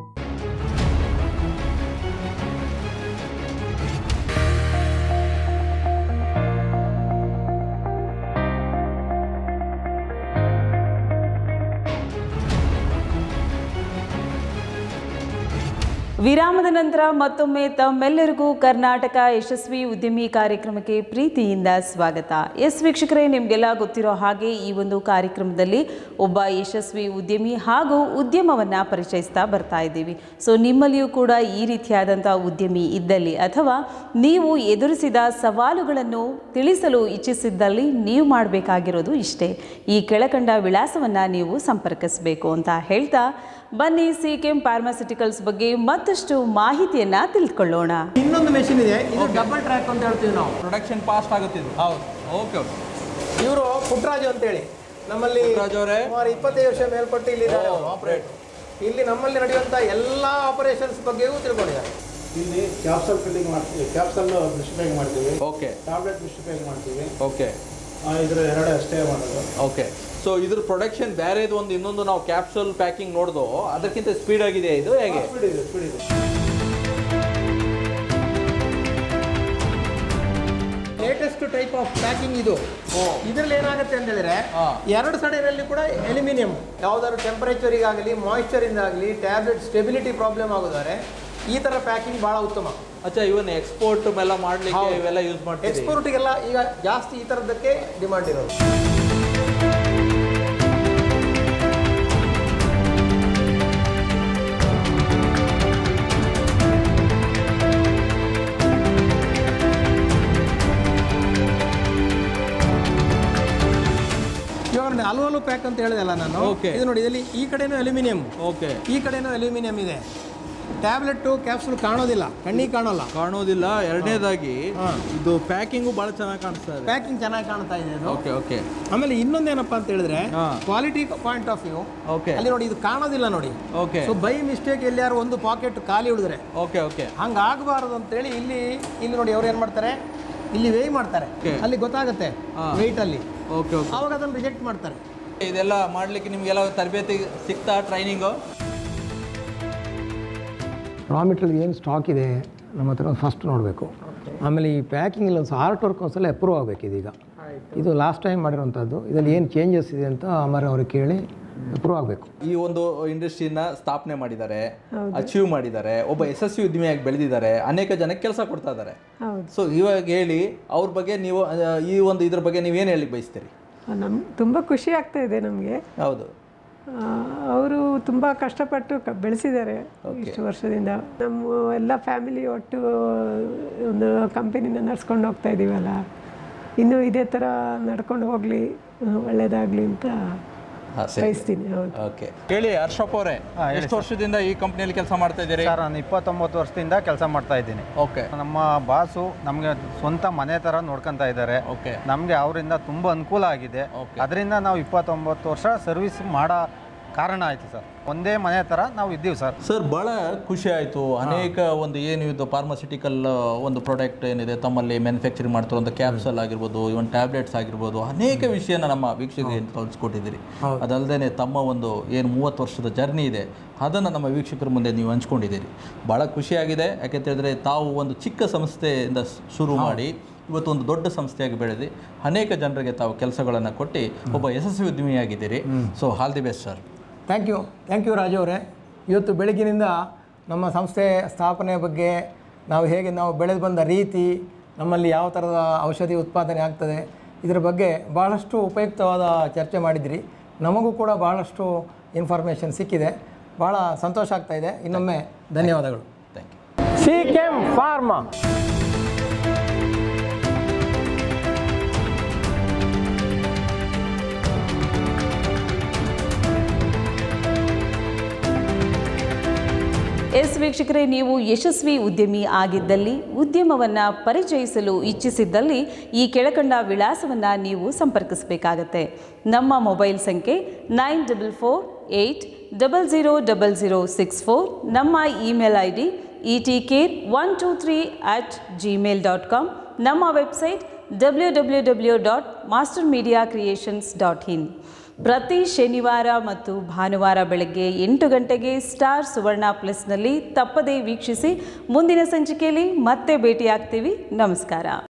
ವಿರಾಮದ ನಂತರ ಮತ್ತೊಮ್ಮೆ ತಮ್ಮೆಲ್ಲರಿಗೂ ಕರ್ನಾಟಕ ಯಶಸ್ವಿ ಉದ್ಯಮಿ ಕಾರ್ಯಕ್ರಮಕ್ಕೆ ಪ್ರೀತಿಯಿಂದ ಸ್ವಾಗತ ಎಸ್ ವೀಕ್ಷಕರೇ ನಿಮಗೆಲ್ಲ ಗೊತ್ತಿರೋ ಹಾಗೆ ಈ ಒಂದು ಕಾರ್ಯಕ್ರಮದಲ್ಲಿ ಒಬ್ಬ ಯಶಸ್ವಿ ಉದ್ಯಮಿ ಹಾಗೂ ಉದ್ಯಮವನ್ನು ಪರಿಚಯಿಸ್ತಾ ಬರ್ತಾ ಇದ್ದೀವಿ ಸೊ ನಿಮ್ಮಲ್ಲಿಯೂ ಕೂಡ ಈ ರೀತಿಯಾದಂಥ ಉದ್ಯಮಿ ಇದ್ದಲ್ಲಿ ಅಥವಾ ನೀವು ಎದುರಿಸಿದ ಸವಾಲುಗಳನ್ನು ತಿಳಿಸಲು ಇಚ್ಛಿಸಿದ್ದಲ್ಲಿ ನೀವು ಮಾಡಬೇಕಾಗಿರೋದು ಇಷ್ಟೇ ಈ ಕೆಳಕಂಡ ವಿಳಾಸವನ್ನು ನೀವು ಸಂಪರ್ಕಿಸಬೇಕು ಅಂತ ಹೇಳ್ತಾ ಬನ್ನಿ ಸಿ ಕೆಂ ಫಾರ್ಮಾಸ್ಯೂಟಿಕಲ್ಸ್ ಬಗ್ಗೆ ಮತ್ತಷ್ಟು ಮಾಹಿತಿಯನ್ನ ತಿಳ್ಕೊಳ್ಳೋಣ
ಇನ್ನೊಂದು ಮೆಷಿನ್ ಇದೆ ಇದು ಡಬಲ್ ಟ್ರ್ಯಾಕ್ ಅಂತ ಹೇಳ್ತೀವಿ ನಾವು
ಪ್ರೊಡಕ್ಷನ್ ಫಾಸ್ಟ್ ಆಗುತ್ತೆ ಇದು
ಹೌದು
ಓಕೆ ಓಕೆ
ಇವರು ಪುಟ್ಟರಾಜು ಅಂತೇಳಿ ನಮ್ಮಲ್ಲಿ
ಪುಟ್ಟರಾಜು ಅವರೇ?
ಸುಮಾರು ಇಪ್ಪತ್ತೈದು ವರ್ಷ ಮೇಲ್ಪಟ್ಟು ಇಲ್ಲಿ
ಓ, operate.
ಇಲ್ಲಿ ನಮ್ಮಲ್ಲಿ ನಡೆಯುವಂಥ ಎಲ್ಲ ಆಪರೇಷನ್ಸ್ ಬಗ್ಗೆಯೂ ತಿಳ್ಕೊಂಡಿದ್ದಾರೆ
ಇಲ್ಲಿ ಕ್ಯಾಪ್ಸಲ್ ಫಿಲ್ಲಿಂಗ್ ಮಾಡ್ತೀವಿ ಕ್ಯಾಪ್ಸಲ್ ಡಿಸ್ಟ್ರಿಬ್ಯೂಟ್ ಮಾಡ್ತೀವಿ
ಓಕೆ
ಟ್ಯಾಬ್ಲೆಟ್ ಡಿಸ್ಟ್ರಿಬ್ಯೂಟ್ ಮಾಡ್ತೀವಿ
ಓಕೆ
ಆ, ಇದ್ರ ಎರಡು ಅಷ್ಟೇ ಮಾಡೋದು
ಓಕೆ ಸೊ ಇದ್ರ ಪ್ರೊಡಕ್ಷನ್ ಬೇರೆದು ಒಂದು ಇನ್ನೊಂದು ನಾವು ಕ್ಯಾಪ್ಸೂಲ್ ಪ್ಯಾಕಿಂಗ್ ನೋಡ್ದು ಅದಕ್ಕಿಂತ ಸ್ಪೀಡ್ ಆಗಿದೆ ಇದು ಹೇಗೆ
ಸ್ಪೀಡ್ ಇದೆ ಸ್ಪೀಡ್ ಇದೆ
ಲೇಟೆಸ್ಟ್ ಟೈಪ್ ಆಫ್ ಪ್ಯಾಕಿಂಗ್ ಇದು ಇದರಲ್ಲಿ ಏನಾಗುತ್ತೆ ಅಂತ ಹೇಳಿದ್ರೆ
ಹಾ.
ಎರಡು ಸೈಡಿನಲ್ಲಿ ಕೂಡ ಅಲ್ಯೂಮಿನಿಯಂ ಯಾವ್ದಾದ್ರು ಟೆಂಪರೇಚರಿಗಾಗಲಿ ಮಾಯಿಶ್ಚರಿಂದಾಗಲಿ ಟ್ಯಾಬ್ಲೆಟ್ ಸ್ಟೆಬಿಲಿಟಿ ಪ್ರಾಬ್ಲಮ್ ಆಗೋದಾದ್ರೆ ಈ ಥರ ಪ್ಯಾಕಿಂಗ್ ಭಾಳ ಉತ್ತಮ
ಅಚ್ಚಾ ಇವನ್ ಎಕ್ಸ್ಪೋರ್ಟ್ ಎಲ್ಲ ಮಾಡ್ಲಿಕ್ಕೆ
ಹೌದು.
ಇವೆಲ್ಲ ಯೂಸ್ ಮಾಡ್ತೀವಿ
ಎಕ್ಸ್ಪೋರ್ಟಿಗೆಲ್ಲ ಈಗ ಜಾಸ್ತಿ ಈ ಥರದ್ದಕ್ಕೆ ಡಿಮಾಂಡ್ ಇರೋದು ಇವಾಗ ನೋಡಿ ಅಲುವಲು ಪ್ಯಾಕ್ ಅಂತ ಹೇಳಿದೆಲ್ಲ ನಾನು
Okay.
ಇದು ನೋಡಿ ಇದರಲ್ಲಿ ಈ ಕಡೆನೂ ಅಲ್ಯೂಮಿನಿಯಂ
ಓಕೆ
ಈ ಕಡೆನೂ ಅಲ್ಯೂಮಿನಿಯಂ ಇದೆ ಟ್ಯಾಬ್ಲೆಟ್ಟು ಕ್ಯಾಪ್ಸೂಲ್ ಕಾಣೋದಿಲ್ಲ ಕಣ್ಣಿಗೆ ಕಾಣೋಲ್ಲ
ಕಾಣೋದಿಲ್ಲ ಎರಡನೇದಾಗಿ
ಹಾ.
ಇದು ಪ್ಯಾಕಿಂಗು ಬಹಳ ಚೆನ್ನಾಗಿ ಕಾಣಿಸ್ತಾ ಇದೆ
ಪ್ಯಾಕಿಂಗ್ ಚೆನ್ನಾಗಿ ಕಾಣ್ತಾ ಇದೆ ಇದು
ಓಕೆ ಓಕೆ
ಆಮೇಲೆ ಇನ್ನೊಂದೇನಪ್ಪ ಅಂತ ಹೇಳಿದ್ರೆ
ಹಾ.
Quality point of view
okay
ಅಲ್ಲಿ ನೋಡಿ ಇದು ಕಾಣೋದಿಲ್ಲ ನೋಡಿ
ಓಕೆ
ಸೊ ಬೈ ಮಿಸ್ಟೇಕ್ ಎಲ್ಲಿಯಾರು ಒಂದು ಪಾಕೆಟ್ ಖಾಲಿ ಉಳಿದ್ರೆ
ಓಕೆ ಓಕೆ
ಹಂಗಾಗಬಾರದು ಅಂತೇಳಿ ಇಲ್ಲಿ ಇಲ್ಲಿ ನೋಡಿ ಅವ್ರು ಏನು ಮಾಡ್ತಾರೆ ಇಲ್ಲಿ ವೇಯ್ ಮಾಡ್ತಾರೆ
Okay.
ಅಲ್ಲಿ ಗೊತ್ತಾಗುತ್ತೆ
ಹಾ.
ವೆಯ್ಟ್ ಅಲ್ಲಿ
ಓಕೆ ಓಕೆ
ಅವಾಗ ಅದನ್ನು ರಿಜೆಕ್ಟ್ ಮಾಡ್ತಾರೆ
ಇದೆಲ್ಲ ಮಾಡ್ಲಿಕ್ಕೆ ನಿಮ್ಗೆಲ್ಲ ತರಬೇತಿ ಸಿಗ್ತಾ ಟ್ರೈನಿಂಗು
ರಾ ಮೆಟೀರಿಯಲ್ ಏನು ಸ್ಟಾಕ್ ಇದೆ ನಮ್ಮ ಹತ್ರ ಫಸ್ಟ್ ನೋಡಬೇಕು ಆಮೇಲೆ ಈ ಪ್ಯಾಕಿಂಗ್ ಒಂದು ಆರ್ಟ್ ವರ್ಕ್ ಒಂದ್ಸಲ ಅಪ್ರೂವ್ ಆಗಬೇಕು ಇದೀಗ ಇದು ಲಾಸ್ಟ್ ಟೈಮ್ ಮಾಡಿರೋಂಥದ್ದು ಇದರಲ್ಲಿ ಏನು ಚೇಂಜಸ್ ಇದೆ ಅಂತ ಆಮೇಲೆ ಅವ್ರಿಗೆ ಕೇಳಿ ಅಪ್ರೂವ್ ಆಗಬೇಕು
ಈ ಒಂದು ಇಂಡಸ್ಟ್ರಿನ ಸ್ಥಾಪನೆ ಮಾಡಿದ್ದಾರೆ ಅಚೀವ್ ಮಾಡಿದ್ದಾರೆ ಒಬ್ಬ ಯಶಸ್ವಿ ಉದ್ಯಮಿಯಾಗಿ ಬೆಳೆದಿದ್ದಾರೆ ಅನೇಕ ಜನಕ್ಕೆ ಕೆಲಸ ಕೊಡ್ತಾ ಇದ್ದಾರೆ ಸೊ ಇವಾಗ ಹೇಳಿ ಅವ್ರ ಬಗ್ಗೆ ನೀವು ಆ, ಈ ಒಂದು ಇದ್ರ ಬಗ್ಗೆ ನೀವೇನು ಹೇಳಿ ಬಯಸ್ತೀರಿ
ನಮ್ ತುಂಬ ಖುಷಿ ಆಗ್ತಾ ಇದೆ ನಮಗೆ
ಹೌದು
ಅವರು ತುಂಬ ಕಷ್ಟಪಟ್ಟು ಕ ಬೆಳೆಸಿದ್ದಾರೆ ಇಷ್ಟು ವರ್ಷದಿಂದ ನಮ್ಮ ಎಲ್ಲ ಫ್ಯಾಮಿಲಿ ಒಟ್ಟು ಒಂದು ಕಂಪನಿನ ನಡ್ಸ್ಕೊಂಡು ಹೋಗ್ತಾ ಇದ್ದೀವಲ್ಲ ಇನ್ನೂ ಇದೇ ಥರ ನಡ್ಕೊಂಡು ಹೋಗಲಿ ಒಳ್ಳೇದಾಗಲಿ ಅಂತ
ಹಾಂ ಸರಿ
ಬಯಸ್ತೀನಿ ಹೌದು
ಓಕೆ ಹೇಳಿ ಹರ್ಷಪ್ ಅವರೇ ಎಷ್ಟು ವರ್ಷದಿಂದ ಈ ಕಂಪ್ನಿಯಲ್ಲಿ ಕೆಲಸ ಮಾಡ್ತಾ ಇದ್ದೀರಿ
ಸರ್ ನಾನು ಇಪ್ಪತ್ತೊಂಬತ್ತು ವರ್ಷದಿಂದ ಕೆಲಸ ಮಾಡ್ತಾ ಇದ್ದೀನಿ
ಓಕೆ
ನಮ್ಮ ಬಾಸು ನಮಗೆ ಸ್ವಂತ ಮನೆ ಥರ ನೋಡ್ಕೊಂತ ಇದ್ದಾರೆ
ಓಕೆ
ನಮಗೆ ಅವರಿಂದ ತುಂಬ ಅನುಕೂಲ ಆಗಿದೆ
Okay.
ಅದರಿಂದ ನಾವು ಇಪ್ಪತ್ತೊಂಬತ್ತು ವರ್ಷ ಸರ್ವಿಸ್ ಮಾಡೋ ಕಾರಣ ಆಯಿತು ಸರ್ ಒಂದೇ ಮನೆ ಥರ ನಾವು ಇದ್ದೀವಿ ಸರ್
ಸರ್ ಭಾಳ ಖುಷಿ ಆಯಿತು ಅನೇಕ ಒಂದು ಏನು ಇದು ಫಾರ್ಮಾಸಿಟಿಕಲ್ ಒಂದು ಪ್ರಾಡಕ್ಟ್ ಏನಿದೆ ತಮ್ಮಲ್ಲಿ ಮ್ಯಾನುಫ್ಯಾಕ್ಚರಿಂಗ್ ಮಾಡ್ತಿರುವಂಥ ಕ್ಯಾಪ್ಸಲ್ ಆಗಿರ್ಬೋದು ಇವನ್ ಟ್ಯಾಬ್ಲೆಟ್ಸ್ ಆಗಿರ್ಬೋದು ಅನೇಕ ವಿಷಯನ ನಮ್ಮ ವೀಕ್ಷಕರಿಗೆ ತೋರಿಸ್ಕೊಟ್ಟಿದ್ದೀರಿ ಅದಲ್ಲದೆ ತಮ್ಮ ಒಂದು ಏನು ಮೂವತ್ತು ವರ್ಷದ ಜರ್ನಿ ಇದೆ ಅದನ್ನು ನಮ್ಮ ವೀಕ್ಷಕರ ಮುಂದೆ ನೀವು ಹಂಚ್ಕೊಂಡಿದ್ದೀರಿ ಭಾಳ ಖುಷಿಯಾಗಿದೆ ಯಾಕೆಂತ ಹೇಳಿದ್ರೆ ತಾವು ಒಂದು ಚಿಕ್ಕ ಸಂಸ್ಥೆಯಿಂದ ಸ್- ಶುರು ಮಾಡಿ ಇವತ್ತು ಒಂದು ದೊಡ್ಡ ಸಂಸ್ಥೆಯಾಗಿ ಬೆಳೆದು ಅನೇಕ ಜನರಿಗೆ ತಾವು ಕೆಲಸಗಳನ್ನು ಕೊಟ್ಟು ಒಬ್ಬ ಯಶಸ್ವಿ ಉದ್ಯಮಿಯಾಗಿದ್ದೀರಿ so all the best sir
thank you thank you Raju ಅವರೇ ಇವತ್ತು ಬೆಳಗಿನಿಂದ ನಮ್ಮ ಸಂಸ್ಥೆ ಸ್ಥಾಪನೆ ಬಗ್ಗೆ ನಾವು ಹೇಗೆ ನಾವು ಬೆಳೆದು ಬಂದ ರೀತಿ ನಮ್ಮಲ್ಲಿ ಯಾವ ಥರದ ಔಷಧಿ ಉತ್ಪಾದನೆ ಆಗ್ತದೆ ಇದರ ಬಗ್ಗೆ ಭಾಳಷ್ಟು ಉಪಯುಕ್ತವಾದ ಚರ್ಚೆ ಮಾಡಿದ್ರಿ ನಮಗೂ ಕೂಡ ಭಾಳಷ್ಟು ಇನ್ಫಾರ್ಮೇಷನ್ ಸಿಕ್ಕಿದೆ ಭಾಳ ಸಂತೋಷ ಆಗ್ತಾ ಇದೆ ಇನ್ನೊಮ್ಮೆ ಧನ್ಯವಾದಗಳು
thank you
C Chem Pharma
S ವೀಕ್ಷಕರೇ ನೀವು ಯಶಸ್ವಿ ಉದ್ಯಮಿ ಆಗಿದ್ದಲ್ಲಿ ಉದ್ಯಮವನ್ನು ಪರಿಚಯಿಸಲು ಇಚ್ಛಿಸಿದ್ದಲ್ಲಿ ಈ ಕೆಳಕಂಡ ವಿಳಾಸವನ್ನು ನೀವು ಸಂಪರ್ಕಿಸಬೇಕಾಗತ್ತೆ ನಮ್ಮ ಮೊಬೈಲ್ ಸಂಖ್ಯೆ nine double four eight double zero double zero six four ನಮ್ಮ email I D E T care one two three at Gmail dot com ನಮ್ಮ website W W W dot Master Media Creations dot in ಪ್ರತಿ ಶನಿವಾರ ಮತ್ತು ಭಾನುವಾರ ಬೆಳಗ್ಗೆ ಎಂಟು ಗಂಟೆಗೆ star ಸುವರ್ಣ ಪ್ಲಸ್ನಲ್ಲಿ ತಪ್ಪದೇ ವೀಕ್ಷಿಸಿ ಮುಂದಿನ ಸಂಚಿಕೆಯಲ್ಲಿ ಮತ್ತೆ ಭೇಟಿಯಾಗ್ತೀವಿ ನಮಸ್ಕಾರ